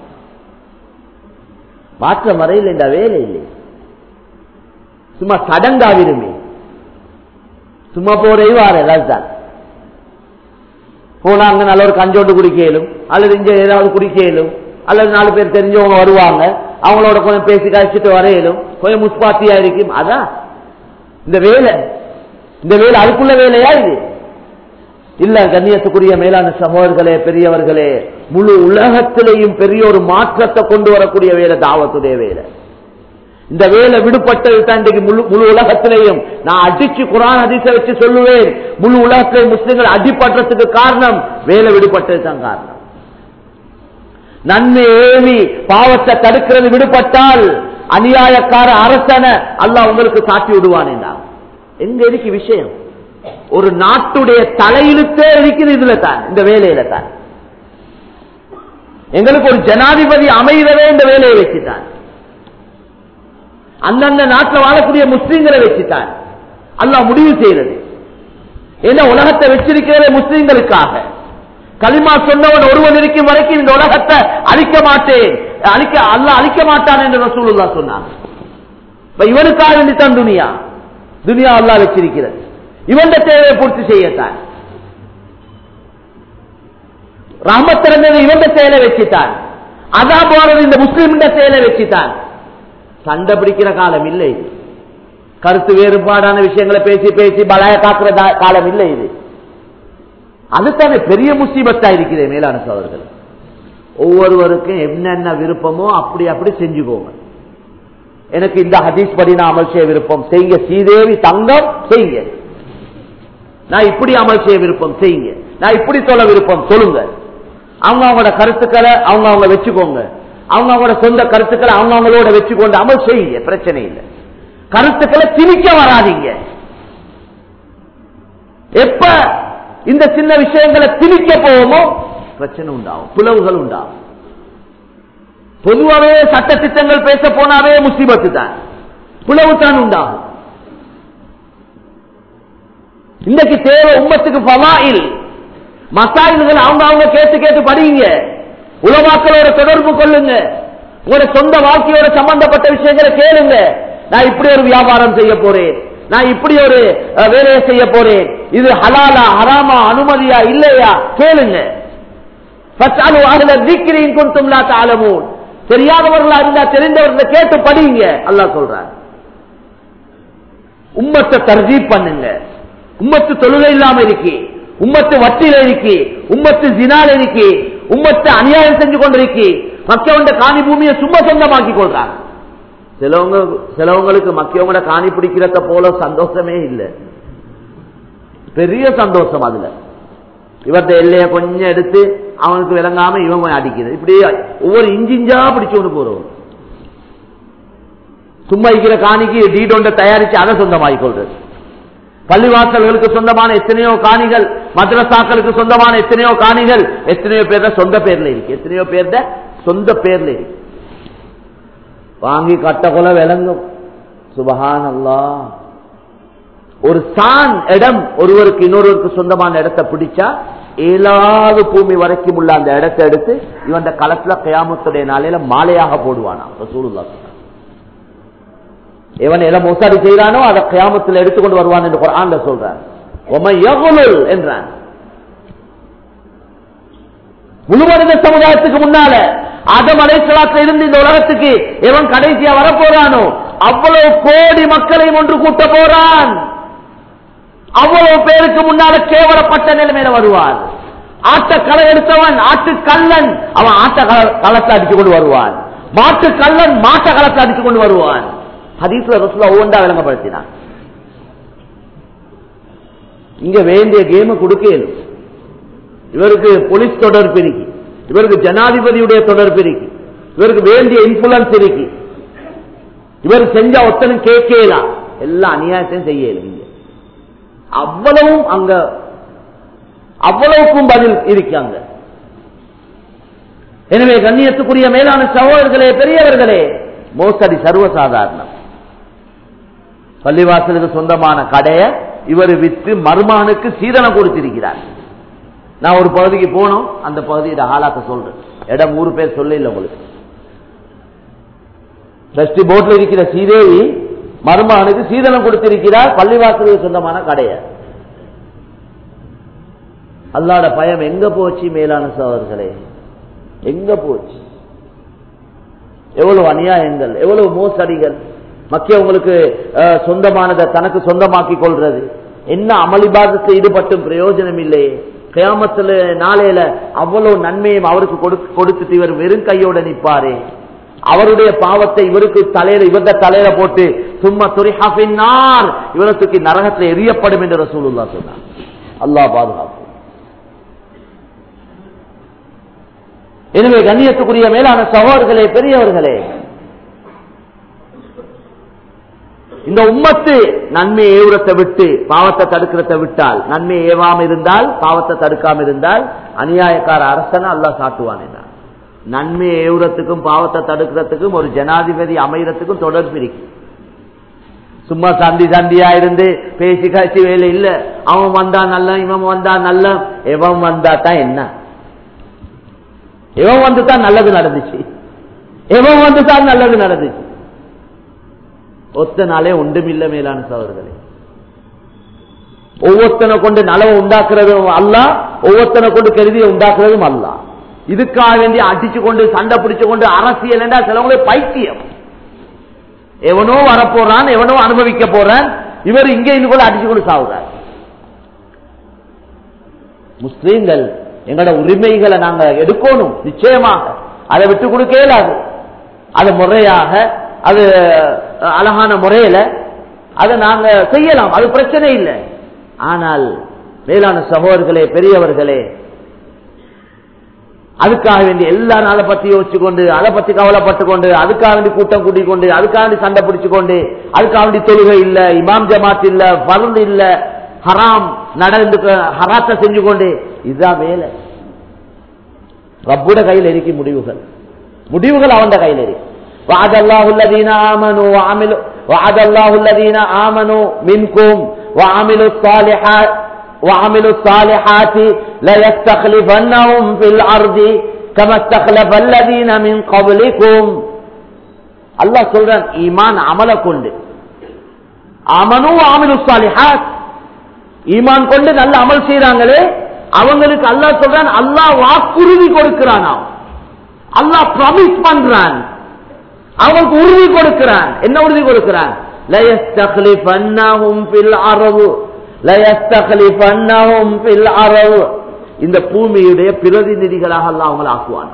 மாற்றம் வரையில் இந்த வேலை இல்லை சும்மா சடங்காவிருமே சும்மா போறே வார தான் போனா அங்க நல்ல ஒரு கஞ்சோண்டு குடிக்கலும் அல்லது இங்க ஏதாவது குடிக்கலும் அல்லது நாலு பேர் தெரிஞ்சவங்க வருவாங்க அவங்களோட கொஞ்சம் பேசி கழிச்சிட்டு வரையிலும் கொஞ்சம் முஸ்பாத்தியா இருக்கும் அதான் இந்த வேலை இந்த வேலை அதுக்குள்ள வேலையா இது இல்ல கண்ணியத்துக்குரிய மேலான சகோதரர்களே பெரியவர்களே முழு உலகத்திலேயும் பெரிய ஒரு மாற்றத்தை கொண்டு வரக்கூடிய வேலை தாவத்துடைய வேலை இந்த வேலை விடுபட்டது தான் இன்றைக்கு முழு முழு உலகத்திலேயும் நான் அடிச்சு குரான் அதிச வச்சு சொல்லுவேன் முழு உலகத்திலே முஸ்லிம்கள் அடிபடுறதுக்கு காரணம் வேலை விடுபட்டது தான் காரணம் நன்மை ஏவி பாவத்தை தடுக்கிறது விடுபட்டால் அநியாயக்கார அரசன அல்லாஹ் உங்களுக்கு காட்டி விடுவான் எங்க இருக்கு விஷயம் ஒரு நாட்டுடைய தலையிலுத்தே இருக்குது இதுல தான் இந்த வேலையில தான் எங்களுக்கு ஒரு ஜனாதிபதி அமைகிறதே இந்த வேலையை வச்சுதான் அந்தந்த நாட்டில் வாழக்கூடிய முஸ்லீம்களை வச்சுதான் அல்லாஹ் முடிவு செய்யறது ஏன்னா உலகத்தை வச்சிருக்கிறதே முஸ்லீம்களுக்காக களிமா சொன்னவன் ஒருவன் இருக்கும் வரைக்கும் இந்த உலகத்தை அழிக்க மாட்டேன் அழிக்க அல்ல அழிக்க மாட்டான் என்று ரசூலுல்லா சொன்னான் இப்ப இவனுக்காக வேண்டித்தான் துனியா துனியா அல்லா வச்சிருக்கிறது இவன் தேவையை பூர்த்தி செய்யத்தான் ரஹமத்திறந்தது இவன் செயலை வச்சுட்டான் அதா போறது இந்த முஸ்லிம் செயலை வச்சுட்டான் சண்டை பிடிக்கிற காலம் இல்லை இது கருத்து வேறுபாடான விஷயங்களை பேசி பேசி பலாய காக்குற காலம் இல்லை இது அதுதானே பெரிய முசீபத்தா இருக்கிறேன் மேலான சோதர்கள் ஒவ்வொருவருக்கும் என்னென்ன விருப்பமோ அப்படி அப்படி செஞ்சுக்கோங்க எனக்கு இந்த ஹதீஸ் படி நான் அமல் செய்ய விருப்பம் செய்யுங்க சீதேவி தங்கம் செய்யுங்க நான் இப்படி அமல் செய்ய விருப்பம் செய்யுங்க நான் இப்படி சொல்ல விருப்பம் சொல்லுங்க அவங்க அவங்களோட கருத்துக்களை அவங்க அவங்க வச்சுக்கோங்க அவங்க அவங்களோட சொந்த கருத்துக்களை அவங்க அவங்களோட வச்சுக்கொண்டு அமல் செய்யுங்க பிரச்சனை இல்லை கருத்துக்களை திணிக்க வராதீங்க எப்ப இந்த சின்ன விஷயங்களை திணிக்க போவோமோ பிரச்சனை உண்டாகும் பிளவுகள் உண்டாகும் பொதுவாகவே சட்ட திட்டங்கள் பேச போனாவே முசிபத்து தான் பிளவு தான் உண்டாகும் இன்னைக்கு தேவை உம்மத்துக்கு பவாயில் மசாயில்கள் அவங்க அவங்க கேட்டு கேட்டு படிங்க உலமாக்களோட தொடர்பு கொள்ளுங்க உங்களோட சொந்த வாழ்க்கையோட சம்பந்தப்பட்ட விஷயங்களை கேளுங்க நான் இப்படி ஒரு வியாபாரம் செய்ய போறேன் நான் இப்படி ஒரு வேலையை செய்ய போறேன் இது ஹலாலா ஹராமா அனுமதியா இல்லையா கேளுங்க தெரியாதவர்களா இருந்தா தெரிந்தவர்களை கேட்டு படிங்க அல்லா சொல்றாங்க உம்மத்தை தர்ஜீப் பண்ணுங்க உம்மத்து தொழுகை இல்லாம இருக்கு உம்மத்து வட்டியில இருக்கு உம்மத்து ஜினால இருக்கு உம்மத்து அநியாயம் செஞ்சு கொண்டிருக்கு மக்களோட காணி பூமியை சும்மா சொந்தமாக்கி கொள்றாங்க சிலவங்க சிலவங்களுக்கு மக்களோட காணி பிடிக்கிறத போல சந்தோஷமே இல்லை பெரிய சந்தோஷம் அதுல இவர்த்த எல்லைய கொஞ்சம் எடுத்து அவனுக்கு விளங்காம இவன் கொஞ்சம் அடிக்கிறது இப்படி ஒவ்வொரு இஞ்சிஞ்சா பிடிச்சு கொண்டு போறோம் சும்மா இருக்கிற காணிக்கு டீடொண்ட தயாரிச்சு அதை சொந்தமாகிக் கொள்றது பள்ளிவாசல்களுக்கு சொந்தமான எத்தனையோ காணிகள் மദ്രസാக்களுக்கு சொந்தமான எத்தனையோ காணிகள் எத்தனையோ பேர் சொந்த பேர்ல இருக்கு எத்தனையோ பேர் சொந்த பேர்ல இருக்கு வாங்கி கட்ட கொல விளங்கும் சுபஹான் அல்லா ஒரு சான் இடம் ஒருவருக்கு இன்னொருவருக்கு சொந்தமான இடத்தை பிடிச்சா ஏழாவது பூமி வரைக்கும் உள்ள அந்த இடத்தை எடுத்து இவன் களத்துல கயாமத்துடைய நாளையில மாலையாக போடுவானா சூழ்நிலை எவன் எதை மோசாடி செய்யறானோ அதை கயாமத்தில் எடுத்துக்கொண்டு வருவான் என்று குரான்ல சொல்றான் என்றான் முழுமனித சமுதாயத்துக்கு முன்னால ஆதம் அலைசலாத்துல இருந்து இந்த உலகத்துக்கு எவன் கடைசியா வரப்போறானோ அவ்வளவு கோடி மக்களையும் ஒன்று கூட்ட போறான் அவ்வளவு பேருக்கு முன்னால கேவலப்பட்ட நிலைமையில வருவார் ஆட்ட களை எடுத்தவன் ஆட்டு கல்லன் அவன் ஆட்ட கள- களத்தை அடிச்சு கொண்டு வருவான் மாட்டு கல்லன் மாட்ட களத்தை அடிச்சு கொண்டு வருவான் ஹதீஸ்ல ரசூலா ஒவ்வொன்றா விளங்கப்படுத்தினான் இங்க வேண்டிய கேம கொடுக்கலும் இவருக்கு போலீஸ் தொடர்பு இருக்கு இவருக்கு ஜனாதிபதியுடைய தொடர்பு இருக்கு இவருக்கு வேண்டிய இன்ஃபுளுன்ஸ் இருக்கு இவர் செஞ்ச ஒத்தனும் கேட்கலாம் எல்லா அநியாயத்தையும் செய்யலும் இங்க அவ்வளவும் அங்க அவ்வளவுக்கும் பதில் இருக்கு அங்க எனவே கண்ணியத்துக்குரிய மேலான சகோதரர்களே பெரியவர்களே மோசடி சர்வசாதாரணம் பள்ளிவாசலுக்கு சொந்தமான கடையை இவர் விற்று மருமானுக்கு சீதனம் கொடுத்திருக்கிறார் நான் ஒரு பகுதிக்கு போனோம் அந்த பகுதியோட ஆளாக்க சொல்றேன் இடம் ஊரு பேர் சொல்ல இல்லை உங்களுக்கு ட்ரஸ்டி போர்ட்ல இருக்கிற சீதேவி மருமகனுக்கு சீதனம் கொடுத்திருக்கிறார் பள்ளிவாசலுக்கு சொந்தமான கடைய அல்லாட பயம் எங்க போச்சு மேலான சோதர்களே எங்க போச்சு எவ்வளவு அநியாயங்கள் எவ்வளவு மோசடிகள் மக்கிய உங்களுக்கு அஹ், சொந்தமானதை தனக்கு சொந்தமாக்கி கொள்றது என்ன அமளிபாதத்தை ஈடுபட்டும் பிரயோஜனம் இல்லையே கியாமத்துல நாளையில அவ்வளவு நன்மையும் அவருக்கு கொடுத்து- கொடுத்துட்டு இவர் வெறும் கையோட நிப்பாரே அவருடைய பாவத்தை இவருக்கு தலையில இவங்க தலையில போட்டு சும்மா துரிஹாபின்னார் இவரை தூக்கி நரகத்தில் எரியப்படும் என்று ரசூலுல்லா சொன்னார் அல்லாஹ் பாதுகாப்பு எனவே கண்ணியத்துக்குரிய மேலான சகோதரர்களே பெரியவர்களே இந்த உம்மத்து நன்மை ஏவுறத்தை விட்டு பாவத்தை தடுக்கிறத விட்டால் நன்மை ஏவாம இருந்தால் பாவத்தை தடுக்காம இருந்தால் அநியாயக்கார அரசனை அல்லாஹ் சாட்டுவான் என்றார். நன்மை ஏவுறத்துக்கும் பாவத்தை தடுக்கிறதுக்கும் ஒரு ஜனாதிபதி அமைகிறதுக்கும் தொடர்பு இருக்கு சும்மா சந்தி சந்தியா இருந்து பேசி காய்ச்சி வேலை இல்ல அவன் வந்தா நல்ல இவன் வந்தா நல்ல எவன் வந்தா தான் என்ன எவன் வந்து தான் நல்லது நடந்துச்சு எவன் வந்து தான் நல்லது நடந்துச்சு ஒத்த நாளே ஒன்றுமில்ல மேலான சவர்களே ஒவ்வொருத்தனை கொண்டு நலவை உண்டாக்குறதும் அல்ல ஒவ்வொருத்தனை கொண்டு கருதியை உண்டாக்குறதும் அல்ல இதுக்காக வேண்டி அடிச்சு கொண்டு சண்டை பிடிச்சு கொண்டு அரசியல் என்றா சிலவங்களே பைத்தியம் எவனோ வரப்போறான் எவனோ அனுபவிக்க போறான் இவர் இங்கே இருந்து கூட அடிச்சு கொண்டு சாவுறார் முஸ்லீம்கள் எங்களோட உரிமைகளை நாங்க எடுக்கணும் நிச்சயமாக அதை விட்டு கொடுக்க இயலாது அது முறையாக அது அஹ், அழகான முறையில அதை நாங்க செய்யலாம் அது பிரச்சனை இல்லை ஆனால் மேலான சகோதரர்களே பெரியவர்களே அதுக்காக வேண்டி எல்லா நாளை பத்தி யோசிச்சு கொண்டு அதை பத்தி கவலைப்பட்டு கொண்டு அதுக்காக வேண்டி கூட்டம் கூட்டிக் கொண்டு அதுக்காக வேண்டி சண்டை பிடிச்சு கொண்டு அதுக்காக வேண்டி தொழுகை இல்ல இமாம் ஜமாத் இல்ல பருந்து இல்ல ஹராம் நடந்து ஹராத்த செஞ்சு கொண்டு இதுதான் வேலை ரப்புட கையில் இருக்கு முடிவுகள் முடிவுகள் அவன் கையில் இருக்கு وعد الله الذين آمنوا وعملوا وعد الله الذين آمنوا منكم وعملوا الصالحات وعملوا الصالحات ليستخلفنهم في الأرض كما استخلف الذين من قبلكم அல்லாஹ் சொல்றான் ஈமான் அமல கொண்டு அமனு அமிலு சாலிஹாத் ஈமான் கொண்டு நல்ல அமல் செய்றாங்களே அவங்களுக்கு அல்லாஹ் சொல்றான் அல்லாஹ் வாக்குறுதி கொடுக்கிறானாம் அல்லாஹ் ப்ராமிஸ் பண்றான் அவங்களுக்கு உறுதி கொடுக்கிறான் என்ன உறுதி கொடுக்கிறான் லயஸ்தக்லிஃபன்னஹும் ஃபில் அரவு லயஸ்தக்லிஃபன்னஹும் ஃபில் அரவு இந்த பூமியுடைய பிரதிநிதிகளாக அல்லாஹ் அவங்களை ஆக்குவான்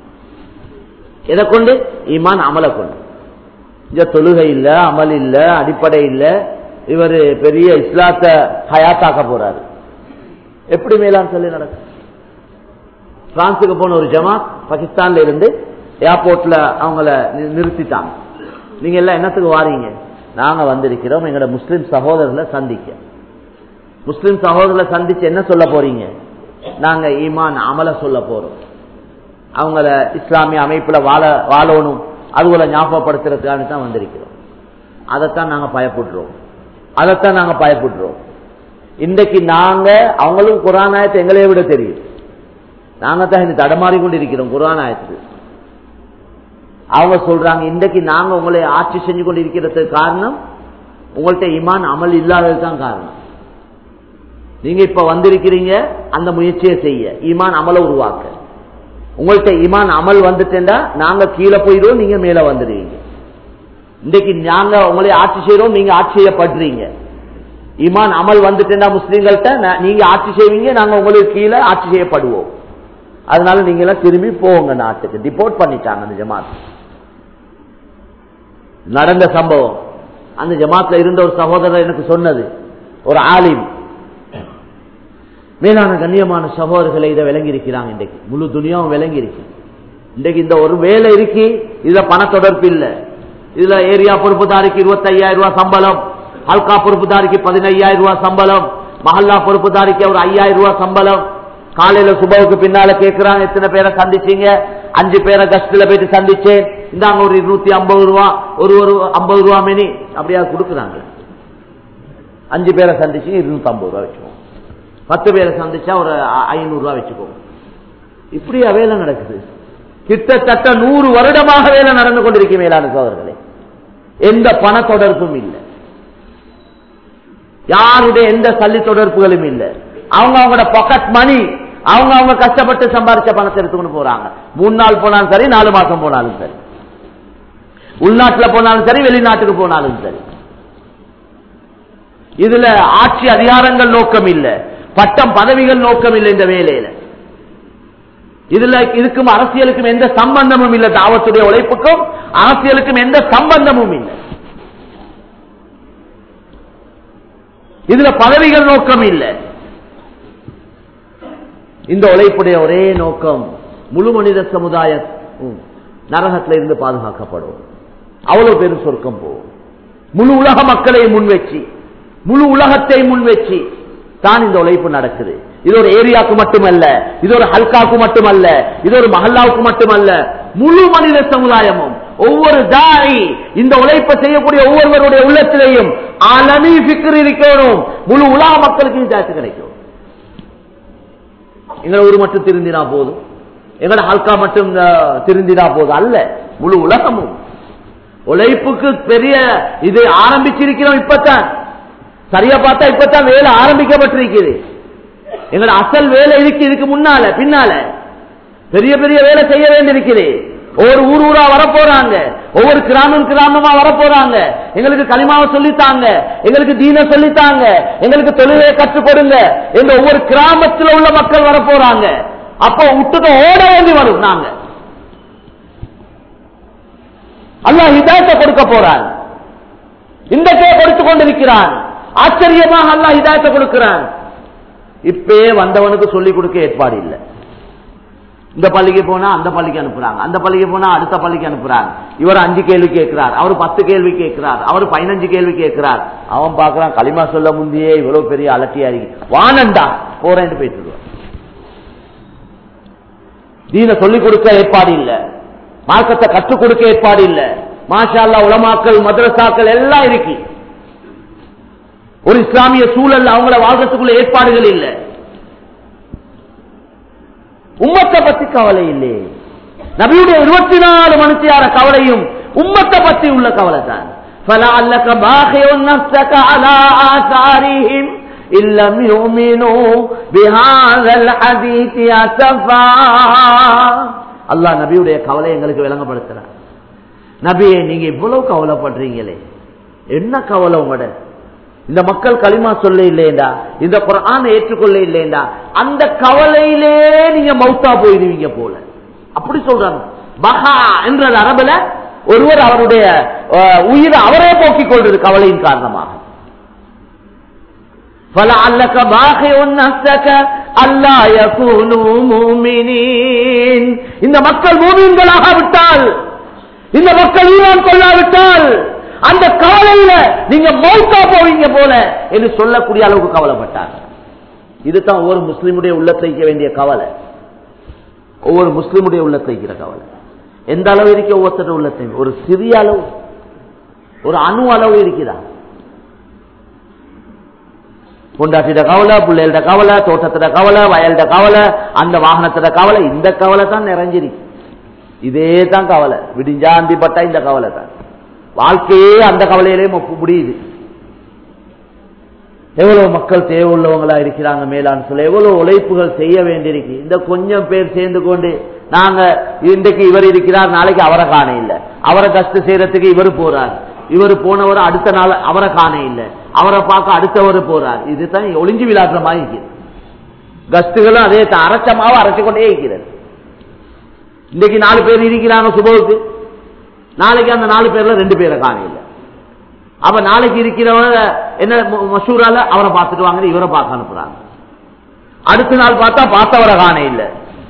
எதை கொண்டு ஈமான் அமல கொண்டு இந்த தொழுகை இல்ல அமல் இல்ல அடிப்படை இல்ல இவர் பெரிய இஸ்லாத்தை ஹயாத்தாக்க போறாரு எப்படி மேலான் சொல்லி நடக்கும் பிரான்சுக்கு போன ஒரு ஜமாத் பாகிஸ்தான்ல இருந்து ஏர்போர்ட்ல அவங்கள நி- நிறுத்திட்டாங்க நீங்க எல்லாம் என்னத்துக்கு வாரீங்க நாங்க வந்திருக்கிறோம் எங்களோட முஸ்லிம் சகோதரர்களை சந்திக்க முஸ்லிம் சகோதரர்களை சந்திச்சு என்ன சொல்ல போறீங்க நாங்க ஈமான் அமல சொல்ல போறோம் அவங்கள இஸ்லாமிய அமைப்புல வாழ வாழணும் அதுகளை ஞாபகப்படுத்துறதுக்காக தான் வந்திருக்கிறோம் அதைத்தான் நாங்க பயப்படுறோம் அதைத்தான் நாங்க பயப்படுறோம் இன்றைக்கு நாங்க அவங்களும் குரான் ஆயத்தை எங்களைய விட தெரியும் நாங்க தான் இந்த தடமாறி கொண்டு இருக்கிறோம் குரான் ஆயத்துக்கு அவங்க சொல்றாங்க இன்றைக்கு நாங்க உங்களை ஆட்சி செஞ்சு கொண்டு இருக்கிறதுக்கு காரணம் உங்கள்ட்ட இமான் அமல் இல்லாதது தான் காரணம் நீங்க இப்ப வந்திருக்கிறீங்க அந்த முயற்சியை செய்ய ஈமான் அமல உருவாக்க உங்கள்ட்ட ஈமான் அமல் வந்துட்டேன்டா நாங்க கீழே போயிடுவோம் நீங்க மேல வந்துடுவீங்க இன்றைக்கு நாங்க உங்களை ஆட்சி செய்யறோம் நீங்க ஆட்சி செய்யப்படுறீங்க ஈமான் அமல் வந்துட்டா முஸ்லீம்கள்ட்ட நா- நீங்க ஆட்சி செய்வீங்க நாங்க உங்களுக்கு கீழே ஆட்சி செய்யப்படுவோம் அதனால நீங்க எல்லாம் திரும்பி போங்க நாட்டுக்கு டிபோர்ட் பண்ணிட்டாங்க அந்த ஜமாத் நடந்த சம்பவம் அந்த ஜமாத்ல இருந்த ஒரு சகோதரர் எனக்கு சொன்னது ஒரு ஆலிம் மேலான கண்ணியமான சகோதரர்களை இதை விளங்கி இருக்கிறாங்க இன்றைக்கு முழு துணியாவும் விளங்கி இருக்கு இன்றைக்கு இந்த ஒரு வேலை இருக்கு இதுல பண தொடர்பு இல்ல இதுல ஏரியா பொறுப்புதாரிக்கு இருபத்தி ஐயாயிரம் ரூபாய் சம்பளம் ஹல்கா பொறுப்புதாரிக்கு பதினையாயிரம் ரூபாய் சம்பளம் மஹல்லா பொறுப்புதாரிக்கு ஒரு ஐயாயிரம் ரூபாய் சம்பளம் காலையில சுபவுக்கு பின்னால கேட்கிறாங்க எத்தனை பேரை சந்திச்சீங்க அஞ்சு பேரை கஸ்ட்ல போயிட்டு சந்திச்சேன் இந்தாங்க ஒரு இருநூத்தி ஐம்பது ரூபா ஒரு ஒரு ஐம்பது ரூபா மினி அப்படியா கொடுக்குறாங்க அஞ்சு பேரை சந்திச்சு இருநூத்தி ஐம்பது ரூபா வச்சுக்கோங்க பத்து பேரை சந்திச்சா ஒரு ஐநூறு ரூபா வச்சுக்கோங்க இப்படியா வேலை நடக்குது கிட்டத்தட்ட நூறு வருடமாக வேலை நடந்து கொண்டிருக்க மேலான சோதர்களே எந்த பண தொடர்பும் இல்லை யாருடைய எந்த சல்லி தொடர்புகளும் இல்லை அவங்க அவங்களோட பாக்கெட் மணி அவங்க அவங்க கஷ்டப்பட்டு சம்பாதிச்ச பணத்தை எடுத்துக்கொண்டு போறாங்க மூணு நாள் போனாலும் சரி நாலு மாசம் போனாலும் சரி உள்நாட்டுல போனாலும் சரி வெளிநாட்டுக்கு போனாலும் சரி இதுல ஆட்சி அதிகாரங்கள் நோக்கம் இல்ல பட்டம் பதவிகள் நோக்கம் இல்லை இந்த வேலையில இதுல இதுக்கும் அரசியலுக்கும் எந்த சம்பந்தமும் இல்லை தாவத்துடைய உழைப்புக்கும் அரசியலுக்கும் எந்த சம்பந்தமும் இல்லை இதுல பதவிகள் நோக்கம் இல்லை இந்த உழைப்புடைய ஒரே நோக்கம் முழு மனித சமுதாயம் ம், நரகத்துல இருந்து பாதுகாக்கப்படும் அவ்வளவு பேரும் சொர்க்கம் போகும் முழு உலக மக்களை முன்வச்சு முழு உலகத்தை முன்வச்சு தான் இந்த உழைப்பு நடக்குது இது ஒரு ஏரியாவுக்கு மட்டுமல்ல இது ஒரு ஹல்காவுக்கு மட்டுமல்ல இது ஒரு மஹல்லாவுக்கு மட்டுமல்ல முழு மனித சமுதாயமும் ஒவ்வொரு தாய் இந்த உழைப்பை செய்யக்கூடிய ஒவ்வொருவருடைய உள்ளத்திலேயும் அலமி ஃபிக்ர் இருக்கணும் முழு உலக மக்களுக்கு இந்த கிடைக்கும் எங்களை ஊர் மட்டும் திருந்தினா போதும் எங்களோட ஹல்கா மட்டும் அஹ், திருந்தினா போதும் அல்ல முழு உலகமும் உழைப்புக்கு பெரிய இது ஆரம்பிச்சிருக்கிறோம் இப்பதான் சரியா பார்த்தா இப்பதான் வேலை ஆரம்பிக்கப்பட்டிருக்குது எங்களோட அசல் வேலை இருக்கு இதுக்கு முன்னால பின்னால பெரிய பெரிய வேலை செய்ய வேண்டியிருக்குது ஒவ்வொரு ஊர் ஊரா வரப்போறாங்க ஒவ்வொரு கிராமம் கிராமமா வரப்போறாங்க எங்களுக்கு களிமாவை சொல்லித்தாங்க எங்களுக்கு தீன சொல்லித்தாங்க எங்களுக்கு தொழிலை கற்றுக் கொடுங்க எங்க ஒவ்வொரு கிராமத்தில் உள்ள மக்கள் வரப்போறாங்க அப்போ விட்டுட்டு ஓட வேண்டி வரும் நாங்க அல்லாஹ் ஹிதாயத்தை கொடுக்க போறான் இன்றைக்கே கொடுத்து கொண்டிருக்கிறான் ஆச்சரியமாக அல்லாஹ் ஹிதாயத்தை கொடுக்கிறான் இப்பயே வந்தவனுக்கு சொல்லிக் கொடுக்க ஏற்பாடு இல்லை இந்த பள்ளிக்கு போனா அந்த பள்ளிக்கு அனுப்புறாங்க அந்த பள்ளிக்கு போனா அடுத்த பள்ளிக்கு அனுப்புறாங்க இவர் அஞ்சு கேள்வி கேட்கிறார் அவர் பத்து கேள்வி கேட்கிறார் அவர் பதினஞ்சு கேள்வி கேட்கிறார் அவன் பார்க்கறான் களிமா சொல்ல முந்தையே இவ்வளவு பெரிய அலட்டியா இருக்கு வானண்டா போறேன்னு போயிட்டு தீன சொல்லிக் கொடுக்க ஏற்பாடு இல்ல மார்க்கத்தை கற்றுக் கொடுக்க ஏற்பாடு இல்ல மாஷா அல்லாஹ் உலமாக்கள் மதரசாக்கள் எல்லாம் இருக்கு ஒரு இஸ்லாமிய சூழல் அவங்கள வாழ்றதுக்குள்ள ஏற்பாடுகள் இல்ல உம்மத்தை பத்தி கவலை இல்லை நபியுடைய இருபத்தி நாலு மனுஷியார கவலையும் உம்மத்தை பத்தி உள்ள கவலை தான் فَلَعَلَّكَ بَاخِعٌ نَفْسَكَ عَلَى آثَارِهِمْ إِن لَّمْ يُؤْمِنُوا بِهَذَا الْحَدِيثِ أَسَفًا அல்லாஹ் நபியுடைய கவலை எங்களுக்கு விளங்கப்படுத்துறார் நபியே நீங்க இவ்வளவு கவலைப்படுறீங்களே என்ன கவலை உங்களோட இந்த மக்கள் களிமா சொல்ல இல்லையேண்டா இந்த குரான் ஏற்றுக்கொள்ள இல்லையேண்டா அந்த கவலையிலே நீங்க மௌத்தா போயிருவீங்க போல அப்படி சொல்றாங்க பஹா என்ற அரபுல ஒருவர் அவருடைய அஹ், உயிரை அவரே போக்கிக் கொள்றது கவலையின் காரணமாக فَلَعَلَّكَ بَاخِعٌ نَفْسَكَ أَلَّا يَكُونُوا مُؤْمِنِينَ இந்த மக்கள் மூமின்களாக விட்டால் இந்த மக்கள் ஈமான் கொள்ளாவிட்டால் அந்த கவலையில நீங்க மௌத்தா போவீங்க போல என்று சொல்லக்கூடிய அளவுக்கு கவலைப்பட்டாங்க இதுதான் ஒவ்வொரு முஸ்லிமுடைய உள்ளத்தை வைக்க வேண்டிய கவலை ஒவ்வொரு முஸ்லிமுடைய உள்ளத்தை வைக்கிற கவலை எந்த அளவு இருக்க ஒவ்வொருத்தருடைய உள்ளத்தை ஒரு சிறிய அளவு ஒரு அணு அளவு இருக்குதா பொண்டாட்டிட கவலை பிள்ளைகளோட கவலை தோட்டத்தோட கவலை வயல்ட கவலை அந்த வாகனத்தோட கவலை இந்த கவலை தான் நிறைஞ்சிருக்கு இதே தான் கவலை விடிஞ்சா அந்திப்பட்டா இந்த கவலை தான் வாழ்க்கையே அந்த கவலையிலே மொப்பு முடியுது எவ்வளவு மக்கள் தேவை உள்ளவங்களா இருக்கிறாங்க மேலான்னு சொல்ல எவ்வளவு உழைப்புகள் செய்ய வேண்டியிருக்கு இந்த கொஞ்சம் பேர் சேர்ந்து கொண்டு நாங்க இன்றைக்கு இவர் இருக்கிறார் நாளைக்கு அவரை காண இல்லை அவரை கஷ்டம் செய்யறதுக்கு இவர் போறார் இவர் போனவர் அடுத்த நாள் அவரை காண இல்லை அவரை பார்க்க அடுத்தவர் போறார் இதுதான் ஒளிஞ்சு விளையாடுற மாதிரி இருக்குது கஸ்துகளும் அதே தான் அரைச்ச மாவு அரைச்சு கொண்டே இருக்கிறது இன்னைக்கு நாலு பேர் இருக்கிறாங்க சுபவுக்கு நாளைக்கு அந்த நாலு பேர்ல ரெண்டு பேரை காணையில் அப்ப நாளைக்கு இருக்கிறவங்க என்ன ம- மசூரால அவரை பார்த்துட்டு வாங்க இவரை பார்க்க அனுப்புறாங்க அடுத்த நாள் பார்த்தா பார்த்தவரை காண இல்ல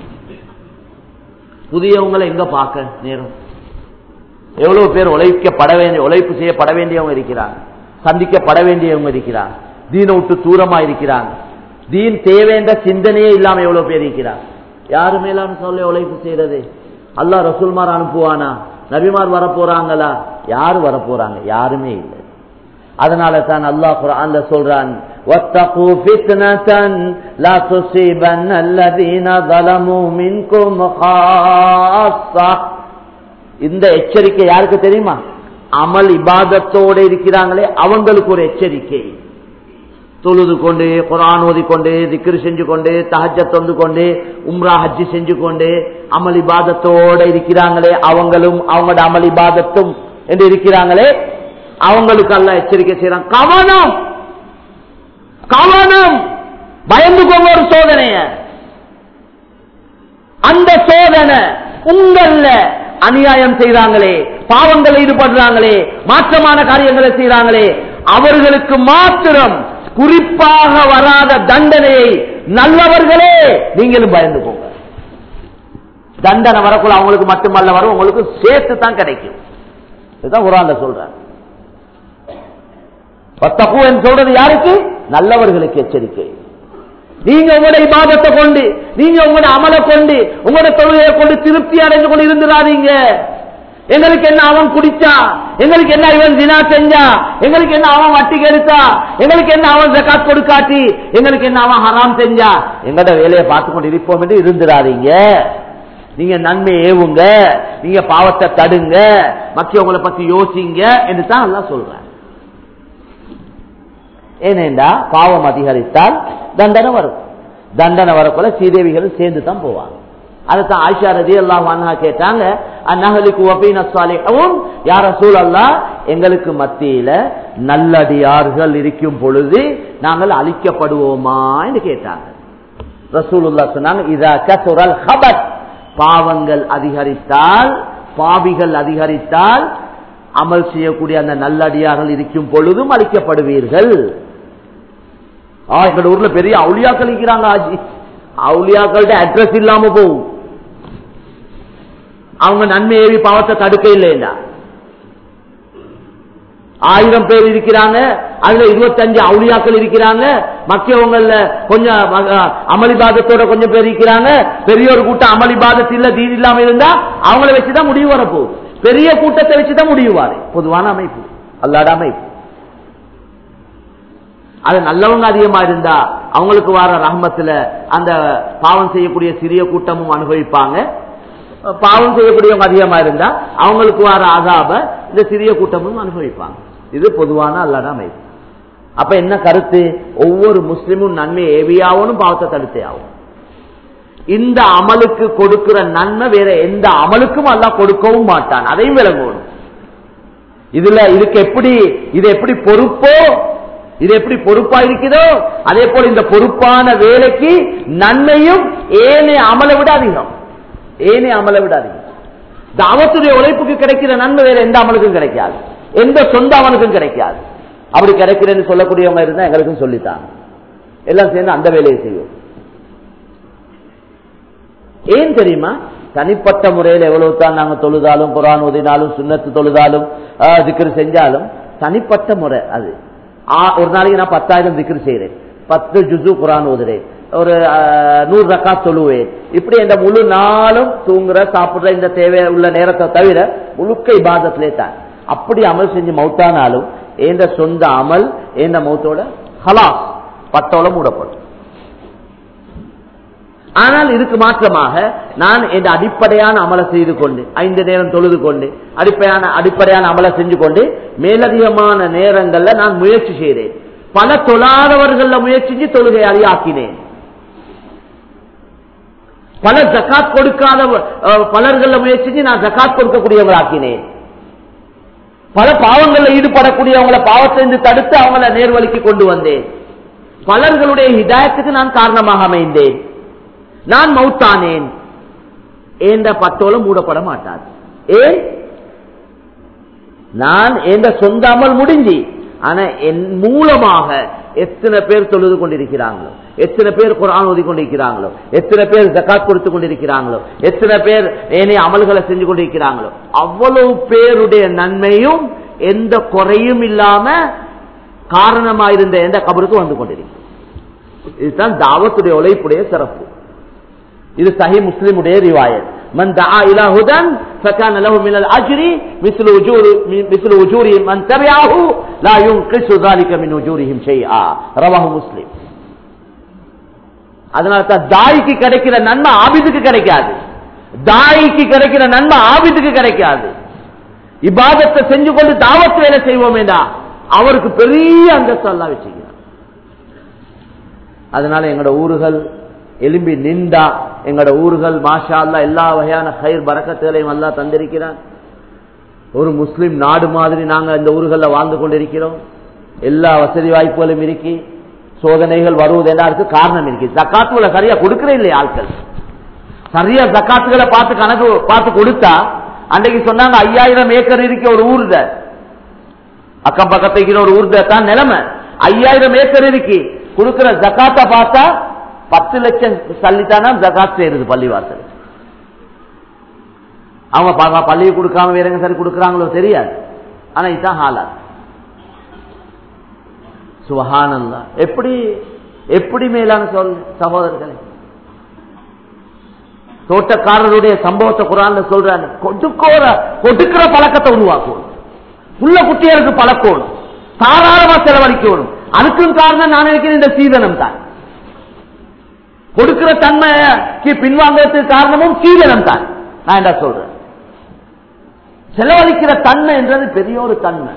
புதியவங்களை எங்க பார்க்க நேரம் எவ்வளவு பேர் உழைக்கப்பட வேண்டிய உழைப்பு செய்யப்பட வேண்டியவங்க இருக்கிறாங்க சந்திக்கப்பட வேண்டியவங்க இருக்கிறாங்க தீனை விட்டு தூரமா இருக்கிறாங்க தீன் தேவைன்ற சிந்தனையே இல்லாம எவ்வளவு பேர் இருக்கிறாங்க யாரு மேலான சொல்ல உழைப்பு செய்யறது அல்லாஹ் ரசூல்மார் அனுப்புவானா நபிமார் வர போறாங்களா யாரு வர போறாங்க யாருமே இல்லை அதனால தான் அல்லாஹ் குர்ஆன்ல சொல்றான் وَاتَّقُوا فِتْنَةً لَا تُصِيبَنَّ الَّذِينَ ظَلَمُوا مِنكُمْ خَاصَّةً இந்த எச்சரிக்கை யாருக்கு தெரியுமா அமல் இபாதத்தோட இருக்கிறாங்களே அவங்களுக்கு ஒரு எச்சரிக்கை தொழுது கொண்டு குரான் ஓதிக்கொண்டு திக்ரு செஞ்சு கொண்டு தஹஜத் வந்து கொண்டு உம்ரா ஹஜ்ஜி செஞ்சு கொண்டு அமல் இபாதத்தோட இருக்கிறாங்களே அவங்களும் அவங்களோட அமல் இபாதத்தும் என்று இருக்கிறாங்களே அவங்களுக்கு அல்ல எச்சரிக்கை செய்யறான் கவனம் கவனம் பயந்துக்கோங்க ஒரு சோதனைய அந்த சோதனை உங்கள்ல அநியாயம் செய்றாங்களே பாவங்கள் ஈடுபடுறாங்களே மாற்றமான காரியங்களை செய்றாங்களே அவர்களுக்கு மாத்திரம் குறிப்பாக வராத தண்டனையை நல்லவர்களே நீங்களும் பயந்துக்கோங்க தண்டனை வரக்குள்ள அவங்களுக்கு மட்டுமல்ல வரும் உங்களுக்கு சேர்த்து தான் கிடைக்கும் இதுதான் குரான்ல சொல்றேன் பத்தப்பு என்று சொல்றது யாருக்கு நல்லவர்களுக்கு எச்சரிக்கை நீங்க உங்களோட இபாதத்தை கொண்டு நீங்க உங்களோட அமலை கொண்டு உங்களோட தொழுகையை கொண்டு திருப்தி அடைந்து கொண்டு இருந்துடாதீங்க எங்களுக்கு என்ன அவன் குடிச்சா எங்களுக்கு என்ன இவன் தினா செஞ்சா எங்களுக்கு என்ன அவன் வட்டி கெடுத்தா எங்களுக்கு என்ன அவன் ஜக்காத் கொடுக்காட்டி எங்களுக்கு என்ன அவன் ஹராம் செஞ்சா எங்களோட வேலையை பார்த்து கொண்டு இருப்போம் என்று இருந்துடாதீங்க நீங்க நன்மை ஏவுங்க நீங்க பாவத்தை தடுங்க மற்றவங்களை பத்தி யோசிங்க என்று தான் எல்லாம் சொல்றேன் ஏனேண்டா பாவம் அதிகரித்தால் தண்டனை வரும் தண்டனை வரக்குள்ள சீதேவிகளும் சேர்ந்து தான் போவாங்க அதைத்தான் ஆயிஷா ரதி எல்லாம் அண்ணா கேட்டாங்க அந்நகலுக்கு ஒபீன சாலிஹும் யார சூழல்லா எங்களுக்கு மத்தியில நல்லடியார்கள் இருக்கும் பொழுது நாங்கள் அழிக்கப்படுவோமா என்று கேட்டாங்க ரசூலுல்லா சொன்னாங்க இதா கசுரல் ஹபத் பாவங்கள் அதிகரித்தால் பாவிகள் அதிகரித்தால் அமல் செய்யக்கூடிய அந்த நல்லடியார்கள் இருக்கும் பொழுதும் அழிக்கப்படுவீர்கள் ஆ, எங்க ஊர்ல பெரிய அவுளியாக்கள் இருக்கிறாங்க ஆஜி அவுளியாக்கள்ட்ட அட்ரஸ் இல்லாம போகும் அவங்க நன்மை ஏவி பாவத்தை தடுக்க இல்லைன்னா ஆயிரம் பேர் இருக்கிறாங்க அதுல இருபத்தஞ்சு அவுளியாக்கள் இருக்கிறாங்க மக்கியவங்கள்ல கொஞ்சம் ம- அமளிபாதத்தோட கொஞ்சம் பேர் இருக்கிறாங்க பெரிய ஒரு கூட்டம் அமளிபாதத்து இல்ல தீன் இல்லாம இருந்தா அவங்கள வச்சுதான் முடிவு வரப்போகுது பெரிய கூட்டத்தை வச்சுதான் முடிவு வாரு பொதுவான அமைப்பு அல்லாட அமைப்பு அது நல்லவங்க அதிகமா இருந்தா அவங்களுக்கு வர ரஹமத்துல அந்த பாவம் செய்யக்கூடிய சிறிய கூட்டமும் அனுபவிப்பாங்க பாவம் செய்யக்கூடியவங்க அதிகமா இருந்தா அவங்களுக்கு வர அதாப இந்த சிறிய கூட்டமும் அனுபவிப்பாங்க இது பொதுவான அல்லாத அமைப்பு அப்ப என்ன கருத்து ஒவ்வொரு முஸ்லிமும் நன்மை ஏவியாவனும் பாவத்தை தடுத்தே ஆகும் இந்த அமலுக்கு கொடுக்கிற நன்மை வேற எந்த அமலுக்கும் அல்லாஹ் கொடுக்கவும் மாட்டான் அதையும் விளங்கணும் இதுல இதுக்கு எப்படி இது எப்படி பொறுப்போ இது எப்படி பொறுப்பா இருக்குதோ அதே போல இந்த பொறுப்பான வேலைக்கு நன்மையும் ஏனைய அமலை விட அதிகம் ஏனைய அமலை விட அதிகம் தாவத்துடைய உழைப்புக்கு கிடைக்கிற நன்மை வேற எந்த அமலுக்கும் கிடைக்காது எந்த சொந்த அமலுக்கும் கிடைக்காது அப்படி கிடைக்கிறேன்னு சொல்லக்கூடியவங்க இருந்தா எங்களுக்கும் சொல்லித்தாங்க எல்லாம் சேர்ந்து அந்த வேலையை செய்யும் ஏன் தெரியுமா தனிப்பட்ட முறையில் எவ்வளவு தான் நாங்க தொழுதாலும் குரான் ஓதினாலும் சுண்ணத்து தொழுதாலும் திக்ரு செஞ்சாலும் தனிப்பட்ட முறை அது ஆ, ஒரு நாளைக்கு நான் பத்தாயிரம் திக்ரு செய்யறேன் பத்து ஜுசு குரான் ஓதுறேன் ஒரு ஆ, நூறு ரக்கா தொழுவேன் இப்படி இந்த முழு நாளும் தூங்குற சாப்பிடுற இந்த தேவை உள்ள நேரத்தை தவிர முழுக்க இபாதத்திலே தான் அப்படி அமல் செஞ்சு மௌத்தானாலும் எந்த சொந்த அமல் எந்த மௌத்தோட ஹலாஸ் பட்டோல மூடப்படும் ஆனால் இதுக்கு மாற்றமாக நான் என் அடிப்படையான அமலை செய்து கொண்டு ஐந்து நேரம் தொழுது கொண்டு அடிப்படையான அடிப்படையான அமலை செஞ்சு கொண்டு மேலதிகமான நேரங்கள்ல நான் முயற்சி செய்தேன் பல தொழாதவர்கள முயற்சி தொழுகையாளி ஆக்கினேன் பல ஜக்காத் கொடுக்காத அஹ், பலர்கள முயற்சி நான் ஜக்காத் கொடுக்கக்கூடியவங்களாக்கினேன் பல பாவங்கள்ல ஈடுபடக்கூடியவங்கள பாவத்திலிருந்து தடுத்து அவங்கள நேர்வழிக்கு கொண்டு வந்தேன் பலர்களுடைய ஹிதாயத்துக்கு நான் காரணமாக அமைந்தேன் நான் மௌத்தானேன் ஏந்த பட்டோலம் மூடப்பட மாட்டாது ஏன் நான் எந்த சொந்த அமல் முடிஞ்சு ஆனா என் மூலமாக எத்தனை பேர் தொழுது கொண்டிருக்கிறாங்களோ எத்தனை பேர் குரான் ஓதி கொண்டிருக்கிறாங்களோ எத்தனை பேர் ஜக்காத் கொடுத்து கொண்டிருக்கிறாங்களோ எத்தனை பேர் ஏனைய அமல்களை செஞ்சு கொண்டிருக்கிறாங்களோ அவ்வளவு பேருடைய நன்மையும் எந்த குறையும் இல்லாம காரணமாயிருந்த எந்த கபருக்கு வந்து கொண்டிருக்கு இதுதான் தாவத்துடைய உழைப்புடைய சிறப்பு இது சஹி முஸ்லிமுடைய ரிவாயத் من دعا الى هدى فكان له من الاجر مثل اجور مثل اجور من تبعه لا ينقص ذلك من اجورهم شيئا رواه مسلم அதனால தான் தாய்க்கு கிடைக்கிற நன்மை ஆபிதுக்கு கிடைக்காது தாய்க்கு கிடைக்கிற நன்மை ஆபிதுக்கு கிடைக்காது இபாதத்தை செஞ்சு கொண்டு தாவத் வேலை செய்வோம் அவருக்கு பெரிய அந்தஸ்து எல்லாம் வச்சுக்கிறார் அதனால எங்களோட ஊர்கள் எலும்பி நின்றா எங்களோட ஊர்கள் மாஷா அல்லா எல்லா வகையான கயிர் பறக்கத்துகளையும் அல்லா தந்திருக்கிறான் ஒரு முஸ்லிம் நாடு மாதிரி நாங்க இந்த ஊர்களில் வாழ்ந்து கொண்டிருக்கிறோம் எல்லா வசதி வாய்ப்புகளும் இருக்கி சோதனைகள் வருவது எல்லாருக்கு காரணம் இருக்கு ஜக்காத்துகளை சரியா கொடுக்கறே இல்லையா ஆட்கள் சரியா ஜக்காத்துகளை பார்த்து கணக்கு பார்த்து கொடுத்தா அன்றைக்கு சொன்னாங்க ஐயாயிரம் ஏக்கர் இருக்க ஒரு ஊர்ல அக்கம் பக்கத்துக்கு ஒரு ஊர்ல தான் நிலைமை ஐயாயிரம் ஏக்கர் இருக்கு கொடுக்கிற ஜக்காத்தை பார்த்தா பத்து லட்சம் சல்லித்தானா ஜகாத் சேருது பள்ளிவாசல் அவங்க பள்ளியை கொடுக்காம வேற எங்க சரி கொடுக்கறாங்களோ தெரியாது ஆனா இதுதான் ஹாலா சுபஹானந்தா எப்படி எப்படி மேலான சொல் சகோதரர்களே தோட்டக்காரருடைய சம்பவத்தை குரான்ல சொல்றாங்க கொடுக்கோர கொடுக்கிற பழக்கத்தை உருவாக்கணும் புள்ள குட்டியருக்கு பழக்கணும் தாராளமா செலவழிக்கணும் அதுக்கும் காரணம் நான் நினைக்கிறேன் இந்த சீதனம் தான் கொடுக்கிற தன்மைக்கு பின்வாங்கிறதுக்கு காரணமும் சீதனம் தான் நான் என்ன சொல்றேன் செலவழிக்கிற தன்மை என்றது பெரிய ஒரு தன்மை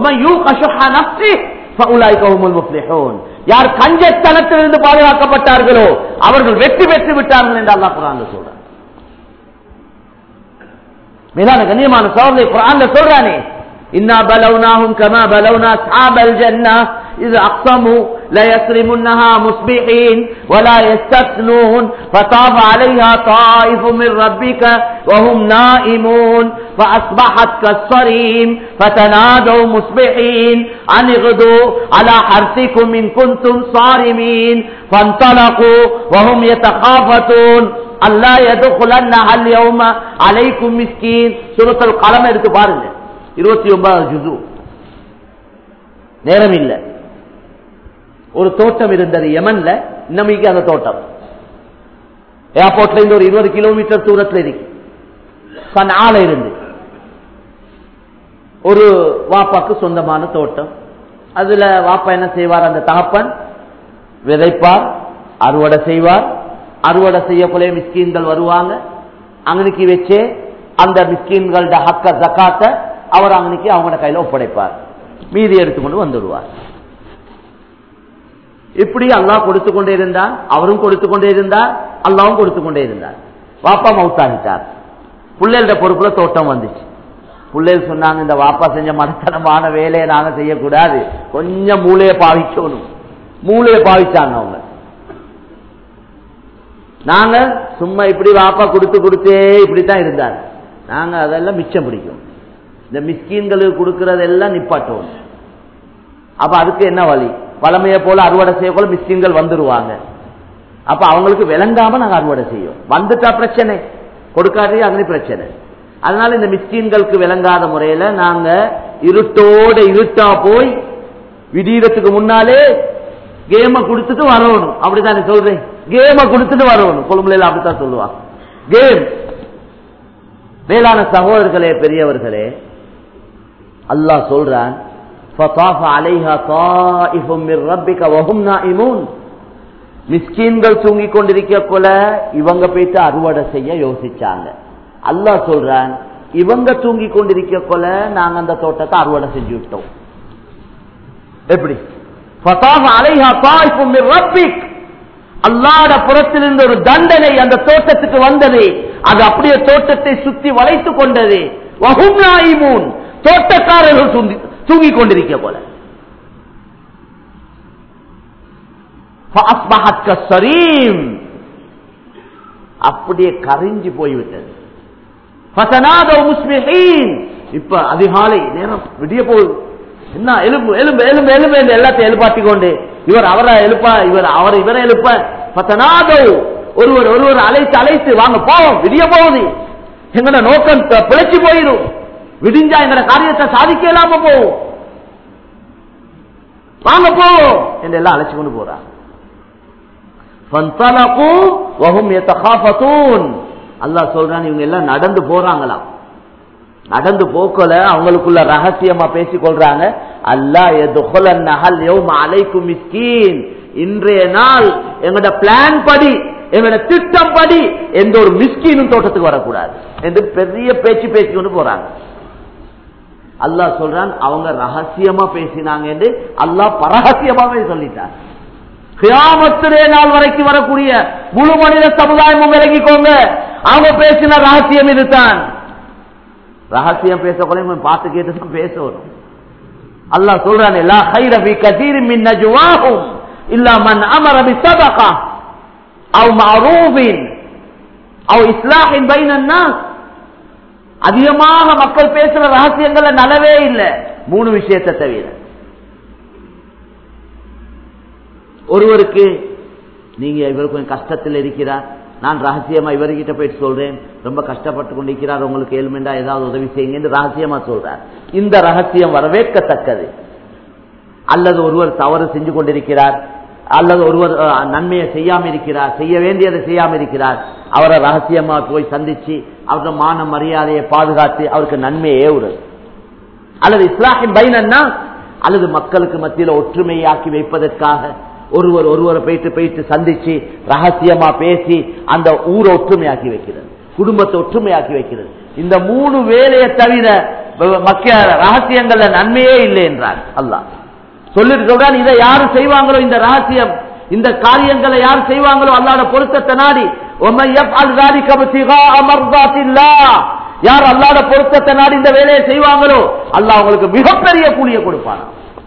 யார் கஞ்சத்தனத்திலிருந்து பாதுகாக்கப்பட்டார்களோ அவர்கள் வெற்றி பெற்று விட்டார்கள் என்று அல்லா குரான் சொல்றான் மேலான கண்ணியமான சோழனை குரான் சொல்றானே إنا بلوناهم كما بلونا أصحاب الجنة إذ أقسموا ليسرمنها مصبحين ولا يستثنون فطاف عليها طائف من ربك وهم نائمون فأصبحت كالصريم فتنادوا مصبحين أن اغدوا على حرثكم إن كنتم صارمين فانطلقوا وهم يتخافتون அல்லா يدخلنها اليوم عليكم مسكين سورة القلم எடுத்து பாருங்க இருபத்தி ஒன்பதாவது ஜுசு நேரம் இல்ல ஒரு தோட்டம் இருந்தது யமன்ல இன்னமைக்கு அந்த தோட்டம் ஏர்போர்ட்ல இருந்து ஒரு இருபது கிலோமீட்டர் தூரத்தில் இருக்கு ஆள இருந்து ஒரு வாப்பாக்கு சொந்தமான தோட்டம் அதுல வாப்பா என்ன செய்வார் அந்த தகப்பன் விதைப்பார் அறுவடை செய்வார் அறுவடை செய்யக்குள்ளே மிஸ்கீன்கள் வருவாங்க அங்கனுக்கு வச்சே அந்த மிஸ்கீன்களோட ஹக்க ஜக்காத்தை அவர் அங்கனைக்கு அவங்களோட கையில ஒப்படைப்பார் மீதி எடுத்துக்கொண்டு வந்துடுவார் இப்படி அல்லாஹ் கொடுத்து கொண்டே இருந்தார் அவரும் கொடுத்து கொண்டே இருந்தார் அல்லாவும் கொடுத்து கொண்டே இருந்தார் வாப்பா மவுத்தாகிட்டார் பிள்ளைகளோட பொறுப்புல தோட்டம் வந்துச்சு பிள்ளைகள் சொன்னாங்க இந்த வாப்பா செஞ்ச மனத்தனமான வேலையை நாங்க செய்யக்கூடாது கொஞ்சம் மூளையை பாவிக்கணும் மூளையை பாவிச்சாங்க அவங்க நாங்க சும்மா இப்படி வாப்பா கொடுத்து கொடுத்தே இப்படித்தான் இருந்தார் நாங்க அதெல்லாம் மிச்சம் பிடிக்கும் இந்த மிஸ்கீன்களுக்கு கொடுக்கறதெல்லாம் நிப்பாட்டுவோம் அப்ப அதுக்கு என்ன வழி பழமையை போல அறுவடை செய்ய போல மிஸ்கீன்கள் வந்துருவாங்க அப்ப அவங்களுக்கு விளங்காம நாங்க அறுவடை செய்யும் வந்துட்டா பிரச்சனை கொடுக்காதே அக்னி பிரச்சனை அதனால இந்த மிஸ்கீன்களுக்கு விளங்காத முறையில நாங்க இருட்டோட இருட்டா போய் விடியறதுக்கு முன்னாலே கேம கொடுத்துட்டு வரணும் அப்படித்தானே சொல்றேன் கேம கொடுத்துட்டு வரணும் கொழும்புல அப்படித்தான் சொல்லுவாங்க கேம் மேலான சகோதரர்களே பெரியவர்களே அல்லாஹ் சொல்றான் மிஸ்கீன்கள் தூங்கிக் கொண்டிருக்க போல இவங்க போயிட்டு அறுவடை செய்ய யோசிச்சாங்க அல்லாஹ் சொல்றான் இவங்க தூங்கிக் கொண்டிருக்க போல நாங்க அந்த தோட்டத்தை அறுவடை செஞ்சு விட்டோம் எப்படி அல்லாட புறத்திலிருந்து ஒரு தண்டனை அந்த தோட்டத்துக்கு வந்தது அது அப்படியே தோட்டத்தை சுத்தி வளைத்துக் கொண்டது தோட்டக்காரர்கள் தூங்கி- தூங்கிக் கொண்டிருக்க போல فأصبحت كالصريم. அப்படியே கரைஞ்சு போய்விட்டது ஃபதனாதவ் முஸ்பிஹீன். இப்ப அதிகாலை நேரம் விடிய போகுது என்ன எலும்பு எலும்பு எலும்பு எலும்பு என்று எல்லாத்தையும் எழுப்பாட்டி கொண்டு இவர் அவரை எழுப்ப இவர் அவர் இவரை எழுப்ப பத்தனாதவ் ஒருவர் ஒருவர் அழைத்து அழைத்து வாங்க போவோம் விடிய போகுது எங்கட நோக்கம் த- பிழைச்சு போயிடும் விடிஞ்சா எங்கட காரியத்தை சாதிக்க இல்லாம போவோம் வாங்க போவோம் என்று எல்லாம் அழைச்சு கொண்டு போறாங்க فانطلقوا وهم يتخافتون அல்லாஹ் சொல்றான் இவங்க எல்லாம் நடந்து போறாங்களாம் நடந்து போக்கல அவங்களுக்குள்ள ரகசியமா பேசிக் கொள்றாங்க அல்லாஹ் எதுகொலன் நகல் யௌம அலைக்கும் மிஸ்கீன் இன்றைய நாள் எங்களோட பிளான் படி எங்களோட திட்டம் படி எந்த ஒரு மிஸ்கீனும் தோட்டத்துக்கு வரக்கூடாது என்று பெரிய பேச்சு பேசி கொண்டு போறாங்க அல்லாஹ் சொல்றான் அவங்க ரகசியமா பேசினாங்க என்று அல்லாஹ் பரகசியமாவே சொல்லிட்டார் கியாமத்துடைய நாள் வரைக்கும் வரக்கூடிய முழு மனித சமுதாயமும் விலகிக்கோங்க அவங்க பேசின ரகசியம் இதுதான் ரகசியம் பேசக்கூட இவன் பார்த்து கேட்டு தான் பேசணும் அல்லாஹ் சொல்றானே லா خير في كثير من نجواهم الا من امر بصدقه او معروف او اصلاح بين الناس அதிகமாக மக்கள் பேசுற ரகசியங்கள்ல நலவே இல்லை மூணு விஷயத்தை தவிர ஒருவருக்கு நீங்க இவர் கொஞ்சம் கஷ்டத்தில் இருக்கிறார் நான் ரகசியமா இவர்கிட்ட போயிட்டு சொல்றேன் ரொம்ப கஷ்டப்பட்டு கொண்டிருக்கிறார் உங்களுக்கு ஏழ்மெண்டா ஏதாவது உதவி செய்யுங்க என்று ரகசியமா சொல்றார் இந்த ரகசியம் வரவேற்கத்தக்கது அல்லது ஒருவர் தவறு செஞ்சு கொண்டிருக்கிறார் அல்லது ஒருவர் அஹ், நன்மையை செய்யாம இருக்கிறார் செய்ய வேண்டியதை செய்யாம இருக்கிறார் அவரை ரகசியமா போய் சந்திச்சு அவரோட மான மரியாதையை பாதுகாத்து அவருக்கு நன்மையை ஏவுறது அல்லது இஸ்லாஹின் பைனன்னா அல்லது மக்களுக்கு மத்தியில ஒற்றுமையாக்கி வைப்பதற்காக ஒருவர் ஒருவரை போயிட்டு போயிட்டு சந்திச்சு ரகசியமா பேசி அந்த ஊரை ஒற்றுமையாக்கி வைக்கிறது குடும்பத்தை ஒற்றுமையாக்கி வைக்கிறது இந்த மூணு வேலையை தவிர வ- மக்க ரகசியங்கள்ல நன்மையே இல்லை என்றார் அல்லாஹ் சொல்லிட்டு சொல்றான் இதை யாரு செய்வாங்களோ இந்த ரகசியம் இந்த காரியங்களை யார் செய்வாங்களோ அல்லாட பொருத்தத்தை நாடி وَمَن يَفْعَلْ ذَلِكَ ابْتِغَاءَ مَرْضَاتِ اللَّهِ யார் அல்லாட பொருத்தத்தை நாடி இந்த வேலையை செய்வாங்களோ அல்லாஹ் அவங்களுக்கு மிகப்பெரிய கூலியை கொடுப்பான்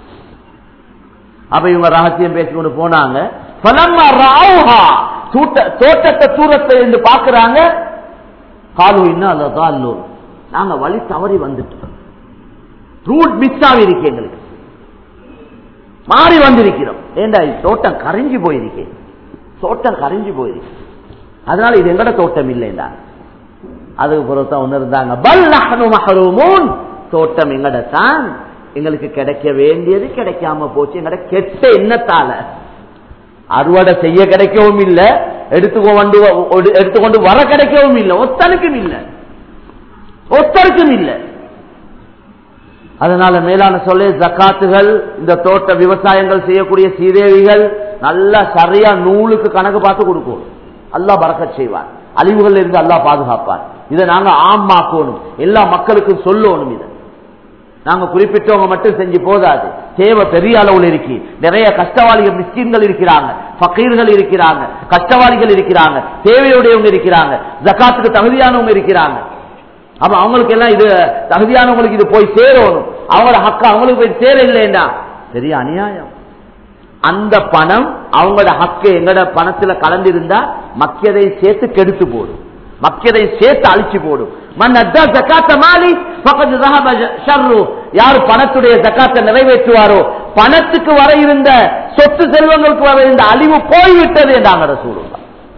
அப்ப இவங்க ரகசியம் பேசிக்கொண்டு போனாங்க فَلَمَّا رَأَوْهَا தூட்ட- தோட்டத்தை தூரத்தை இருந்து பாக்குறாங்க காலு இன்னும் அதான் நாங்க வழி தவறி வந்துட்டோம் ரூட் மிஸ் ஆகி இருக்கு எங்களுக்கு மாறி வந்திருக்கிறோம் ஏண்டா இது தோட்டம் கரைஞ்சு போயிருக்கு தோட்டம் கரைஞ்சு போயிருக்கு அதனால இது எங்கட தோட்டம் இல்லைண்டா அதுக்கு பிறகுதான் ஒண்ணு இருந்தாங்க பல் நஹ்னு மஹ்ரூமூன் தோட்டம் எங்கட தான் எங்களுக்கு கிடைக்க வேண்டியது கிடைக்காம போச்சு எங்கட கெட்ட எண்ணத்தால அறுவடை செய்ய கிடைக்கவும் இல்ல எடுத்துக்கொண்டு ஒடு- எடுத்துக்கொண்டு வர கிடைக்கவும் இல்ல ஒத்தனுக்கும் இல்ல ஒத்தருக்கும் இல்ல அதனால மேலான சொல்ல ஜக்காத்துகள் இந்த தோட்ட விவசாயங்கள் செய்யக்கூடிய சீதேவிகள் நல்லா சரியா நூலுக்கு கணக்கு பார்த்து கொடுக்கும் அல்லாஹ் பறக்கச் செய்வார் அழிவுகள் இருந்து அல்லாஹ் பாதுகாப்பார் இதை நாங்க ஆமாக்கணும் எல்லா மக்களுக்கும் சொல்லணும் இதை நாங்க குறிப்பிட்டவங்க மட்டும் செஞ்சு போதாது தேவை பெரிய அளவுல இருக்கு நிறைய கஷ்டவாளிகள் மிஸ்கின்கள் இருக்கிறாங்க ஃபக்கீர்கள் இருக்கிறாங்க கஷ்டவாளிகள் இருக்கிறாங்க தேவையுடையவங்க இருக்கிறாங்க ஜக்காத்துக்கு தகுதியானவங்க இருக்கிறாங்க அப்ப அவங்களுக்கு எல்லாம் இது தகுதியானவங்களுக்கு இது போய் சேரணும் அவங்களோட ஹக்கா அவங்களுக்கு போய் சேர இல்லைண்டா பெரிய அநியாயம் அந்த பணம் அவங்களோட ஹக்கு எங்கட பணத்துல கலந்திருந்தா மக்கியதை சேர்த்து கெடுத்து போடும் மக்கியதை சேர்த்து அழிச்சு போடும் மன் அத்தா ஜக்காத்த மாலி பக்கத்து ذهب ஷர்ரு யார் பணத்துடைய ஜக்காத்தை நிறைவேற்றுவாரோ பணத்துக்கு வர இருந்த சொத்து செல்வங்களுக்கு வர இருந்த அழிவு போய்விட்டது என்றாங்க ரசூலுல்லாஹ்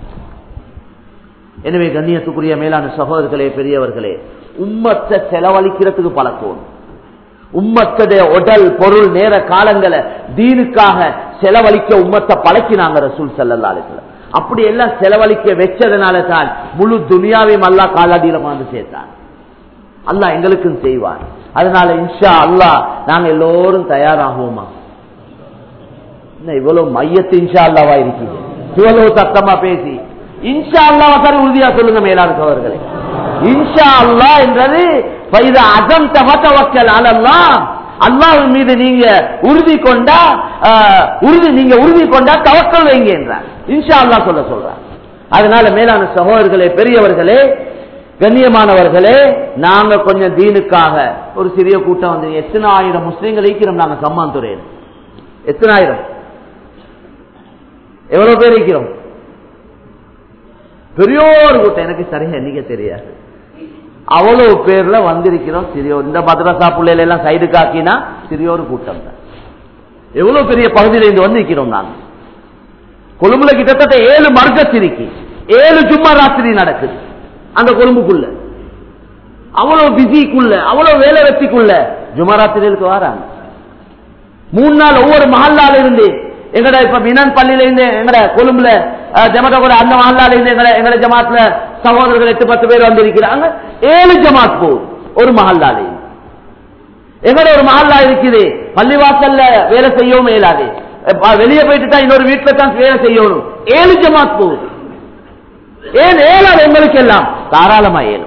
எனவே கண்ணியத்துக்குரிய மேலான சகோதரர்களே பெரியவர்களே உம்மத்தை செலவழிக்கிறதுக்கு பழக்கணும் உம்மத்துடைய உடல் பொருள் நேர காலங்களை தீனுக்காக செலவழிக்க உம்மத்தை பழக்கினாங்க ரசூல் சல்லல்லா அலிஸ்லாம் அப்படி எல்லாம் செலவழிக்க வச்சதுனால தான் முழு துனியாவையும் அல்லா காலாடியில வந்து சேர்த்தான் அல்லாஹ் எங்களுக்கும் செய்வார் அதனால இன்ஷா அல்லாஹ் நாங்க எல்லோரும் தயாராகுவோமா என்ன இவ்வளவு மையத்து இன்ஷா அல்லாவா இருக்கீங்க இவ்வளவு சத்தமா பேசி இன்ஷா அல்லாஹ் சரி உறுதியா சொல்லுங்க மேலான சோழர்களே இன்ஷா அல்லாஹ் என்றது பைத அசம் தவக்கல் அலல்லாம் அல்லாஹ் மீது நீங்க உறுதி கொண்டா ஆஹ், உறுதி நீங்க உறுதி கொண்டா தவக்கல் வைங்க என்றார் இன்ஷா அல்லாஹ் சொல்ல சொல்றார் அதனால மேலான சகோதரர்களே பெரியவர்களே கண்ணியமானவர்களே நாங்க கொஞ்சம் தீனுக்காக ஒரு சிறிய கூட்டம் வந்து எத்தனை ஆயிரம் முஸ்லீம்கள் இருக்கிறோம் நாங்க சம்மாந்துறையில் எத்தனை ஆயிரம் எவ்வளவு பேர் இருக்கிறோம் பெரிய ஒரு கூட்டம் எனக்கு சரியா எண்ணிக்க தெரியாது அவ்வளவு பேர்ல வந்திருக்கிறோம் சிறியோர் இந்த மதரசா பிள்ளைல எல்லாம் சைடு காக்கினா சிறியோரு கூட்டம் தான் எவ்வளவு பெரிய பகுதியில இருந்து வந்து நிக்கிறோம் நாங்க கொழும்புல கிட்டத்தட்ட ஏழு மர்க்கத்திரிக்கு ஏழு ஜும்மா ராத்திரி நடக்குது அந்த கொழும்புக்குள்ள அவ்வளவு பிஸிக்குள்ள அவ்வளவு வேலை வெற்றிக்குள்ள ஜும்மா ராத்திரிகளுக்கு வராங்க மூணு நாள் ஒவ்வொரு மஹல்லால இருந்து எங்கட இப்ப மினான் பள்ளியில இருந்து எங்கட கொழும்புல ஜமாத்த கூட அந்த மஹல்லால இருந்து எங்கட எங்கட ஜமாத்துல சகோதரர்கள் எட்டு பத்து பேர் வந்திருக்கிறாங்க ஏழு ஜமாத் போகுது ஒரு மஹல்லால இருந்து எங்கட ஒரு மஹல்லா இருக்குது பள்ளிவாசல்ல வேலை செய்யவும் இயலாது அஹ் வெளியே போயிட்டு தான் இன்னொரு வீட்டுல தான் வேலை செய்யணும் ஏழு ஜமாத் போகுது ஏன் ஏழாது எங்களுக்கு எல்லாம் தாராளமா ஏழும்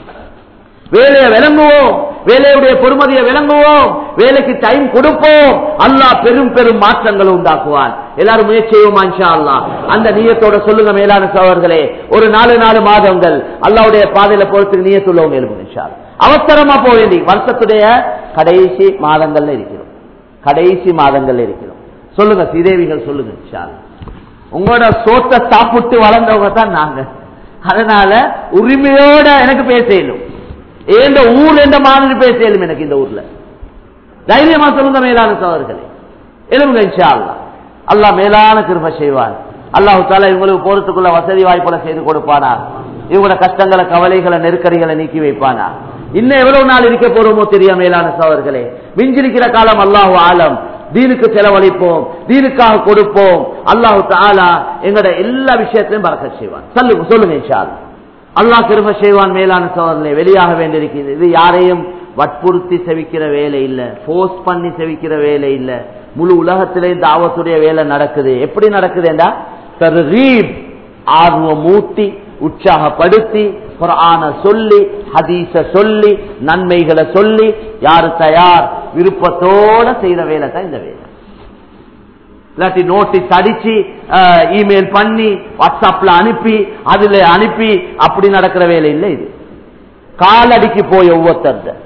வேலையை விளங்குவோம் வேலையுடைய பொறுமதியை விளங்குவோம் வேலைக்கு டைம் கொடுப்போம் அல்லாஹ் பெரும் பெரும் மாற்றங்களை உண்டாக்குவான் எல்லாரும் முயற்சி செய்வோமா இன்ஷா அல்லாஹ் அந்த நீயத்தோட சொல்லுங்க மேலான சோழர்களே ஒரு நாலு நாலு மாதங்கள் அல்லாவுடைய பாதையில போறதுக்கு நீயத்துள்ளவங்க எழுப்புங்க இன்ஷா அல்லாஹ். அவசரமா போக வேண்டி வருஷத்துடைய கடைசி மாதங்கள்ல இருக்கிறோம் கடைசி மாதங்கள்ல இருக்கிறோம் சொல்லுங்க சீதேவிகள் சொல்லுங்க இன்ஷா அல்லாஹ். உங்களோட சோத்தை சாப்பிட்டு வளர்ந்தவங்க தான் நாங்க அதனால உரிமையோட எனக்கு பேச இயலும் ஏந்த ஊர் என்ற மாதிரி பேச இயலும் எனக்கு இந்த ஊர்ல தைரியமா சொல்லுங்க மேலான சோதர்களே எழுங்க இன்ஷா அல்லாஹ் அல்லாஹ் மேலான கிருப செய்வான் அல்லாஹு தாலா இவங்களுக்கு போறதுக்குள்ள வசதி வாய்ப்புகளை செய்து கொடுப்பானா இவங்களோட கஷ்டங்களை கவலைகளை நெருக்கடிகளை நீக்கி வைப்பானா இன்னும் எவ்வளவு நாள் இருக்க போறோமோ தெரியும் மேலான சோதர்களே மிஞ்சிருக்கிற காலம் அல்லாஹு ஆலம் தீனுக்கு செலவழிப்போம் தீனுக்காக கொடுப்போம் அல்லாஹு தாலா எங்கட எல்லா விஷயத்திலையும் பறக்க செய்வான் சொல்லுங்க சொல்லுங்க இன்ஷா அல்லாஹ். அல்லாஹ் கிருப செய்வான் மேலான சோதனை வெளியாக வேண்டியிருக்கிறது இது யாரையும் வற்புறுத்தி செவிக்கிற வேலை இல்ல போர்ஸ் பண்ணி செவிக்கிற வேலை இல்ல முழு உலகத்திலே தாவத்துடைய வேலை நடக்குது எப்படி நடக்குதுண்டா தர்கீப் ஆர்வம் மூட்டி உற்சாகப்படுத்தி குர்ஆன சொல்லி ஹதீஸ சொல்லி நன்மைகளை சொல்லி யாரு தயார் விருப்பத்தோட செய்யற வேலை தான் இந்த வேலை இல்லாட்டி நோட்டீஸ் அடிச்சு இமெயில் பண்ணி வாட்ஸ்அப்ல அனுப்பி அதுல அனுப்பி அப்படி நடக்கிற வேலை இல்லை இது காலடிக்கு போய் ஒவ்வொருத்தர்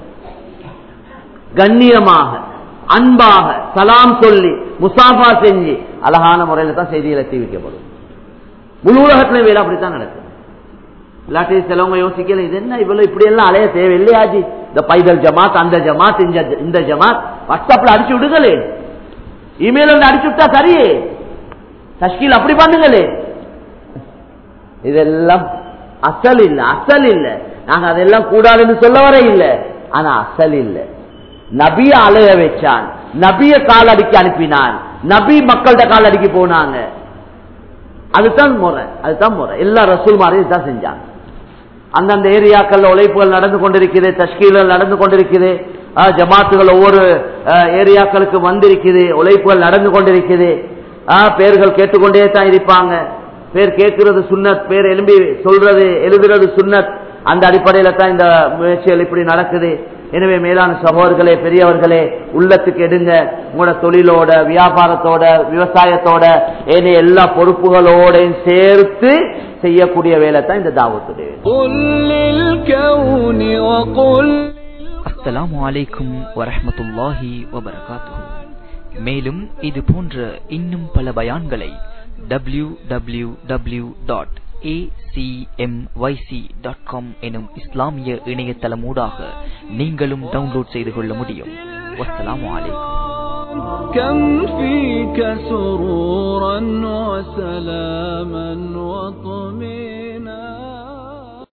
கண்ணியமாக அன்பாக சலாம் சொல்லி முசாஃபா செஞ்சு அழகான முறையில தான் செய்திகளை தீவிக்கப்படும் முழு உலகத்திலும் வேலை அப்படித்தான் நடக்குது இல்லாட்டி சிலவங்க யோசிக்கல இது என்ன இவ்வளவு இப்படி எல்லாம் அலைய தேவையில்லையாஜி இந்த பைதல் ஜமாத் அந்த ஜமாத் இந்த இந்த ஜமாத் வாட்ஸ்அப்ல அடிச்சு விடுங்களே இமெயில் வந்து அடிச்சு விட்டா சரியே தஷ்கீல் அப்படி பண்ணுங்களே இதெல்லாம் அசல் இல்ல அசல் இல்ல நாங்க அதெல்லாம் கூடாதுன்னு சொல்ல வர இல்ல ஆனா அசல் இல்ல நபிய அலைய வச்சான் நபிய காலடிக்கு அனுப்பினான் நபி மக்கள்கிட்ட காலடிக்கு போனாங்க அதுதான் முறை அதுதான் முறை எல்லா ரசூல் மாதிரி இதுதான் செஞ்சாங்க அந்தந்த ஏரியாக்கள்ல உழைப்புகள் நடந்து கொண்டிருக்குது தஷ்கீல்கள் நடந்து கொண்டிருக்குது ஆஹ், ஜமாத்துகள் ஒவ்வொரு ஆஹ், ஏரியாக்களுக்கு வந்திருக்குது உழைப்புகள் நடந்து கொண்டிருக்குது ஆஹ், பேர்கள் கேட்டுக்கொண்டே தான் இருப்பாங்க பேர் கேட்கிறது சுன்னத் பேர் எழும்பி சொல்றது எழுதுறது சுன்னத் அந்த அடிப்படையில தான் இந்த முயற்சிகள் இப்படி நடக்குது எனவே மேலான சகோதரர்களே பெரியவர்களே உள்ளத்துக்கு எடுங்க உங்களோட தொழிலோட வியாபாரத்தோட விவசாயத்தோட ஏனைய எல்லா பொறுப்புகளோடையும் சேர்த்து செய்யக்கூடிய வேலை தான் இந்த தாவத்துடைய வேலை. قل للكون وقل அஸ்ஸலாமு அலைக்கும் வரஹ்மத்துல்லாஹி வபரகாத்துஹு மேலும் இது போன்ற இன்னும் பல பயான்களை W W W dot dot com எனும் இஸ்லாமிய இணையதளமூடாக நீங்களும் டவுன்லோட் செய்து கொள்ள முடியும் வஸ்ஸலாமு அலைக்கும் كم فيك سرورا وسلاما وطمئنا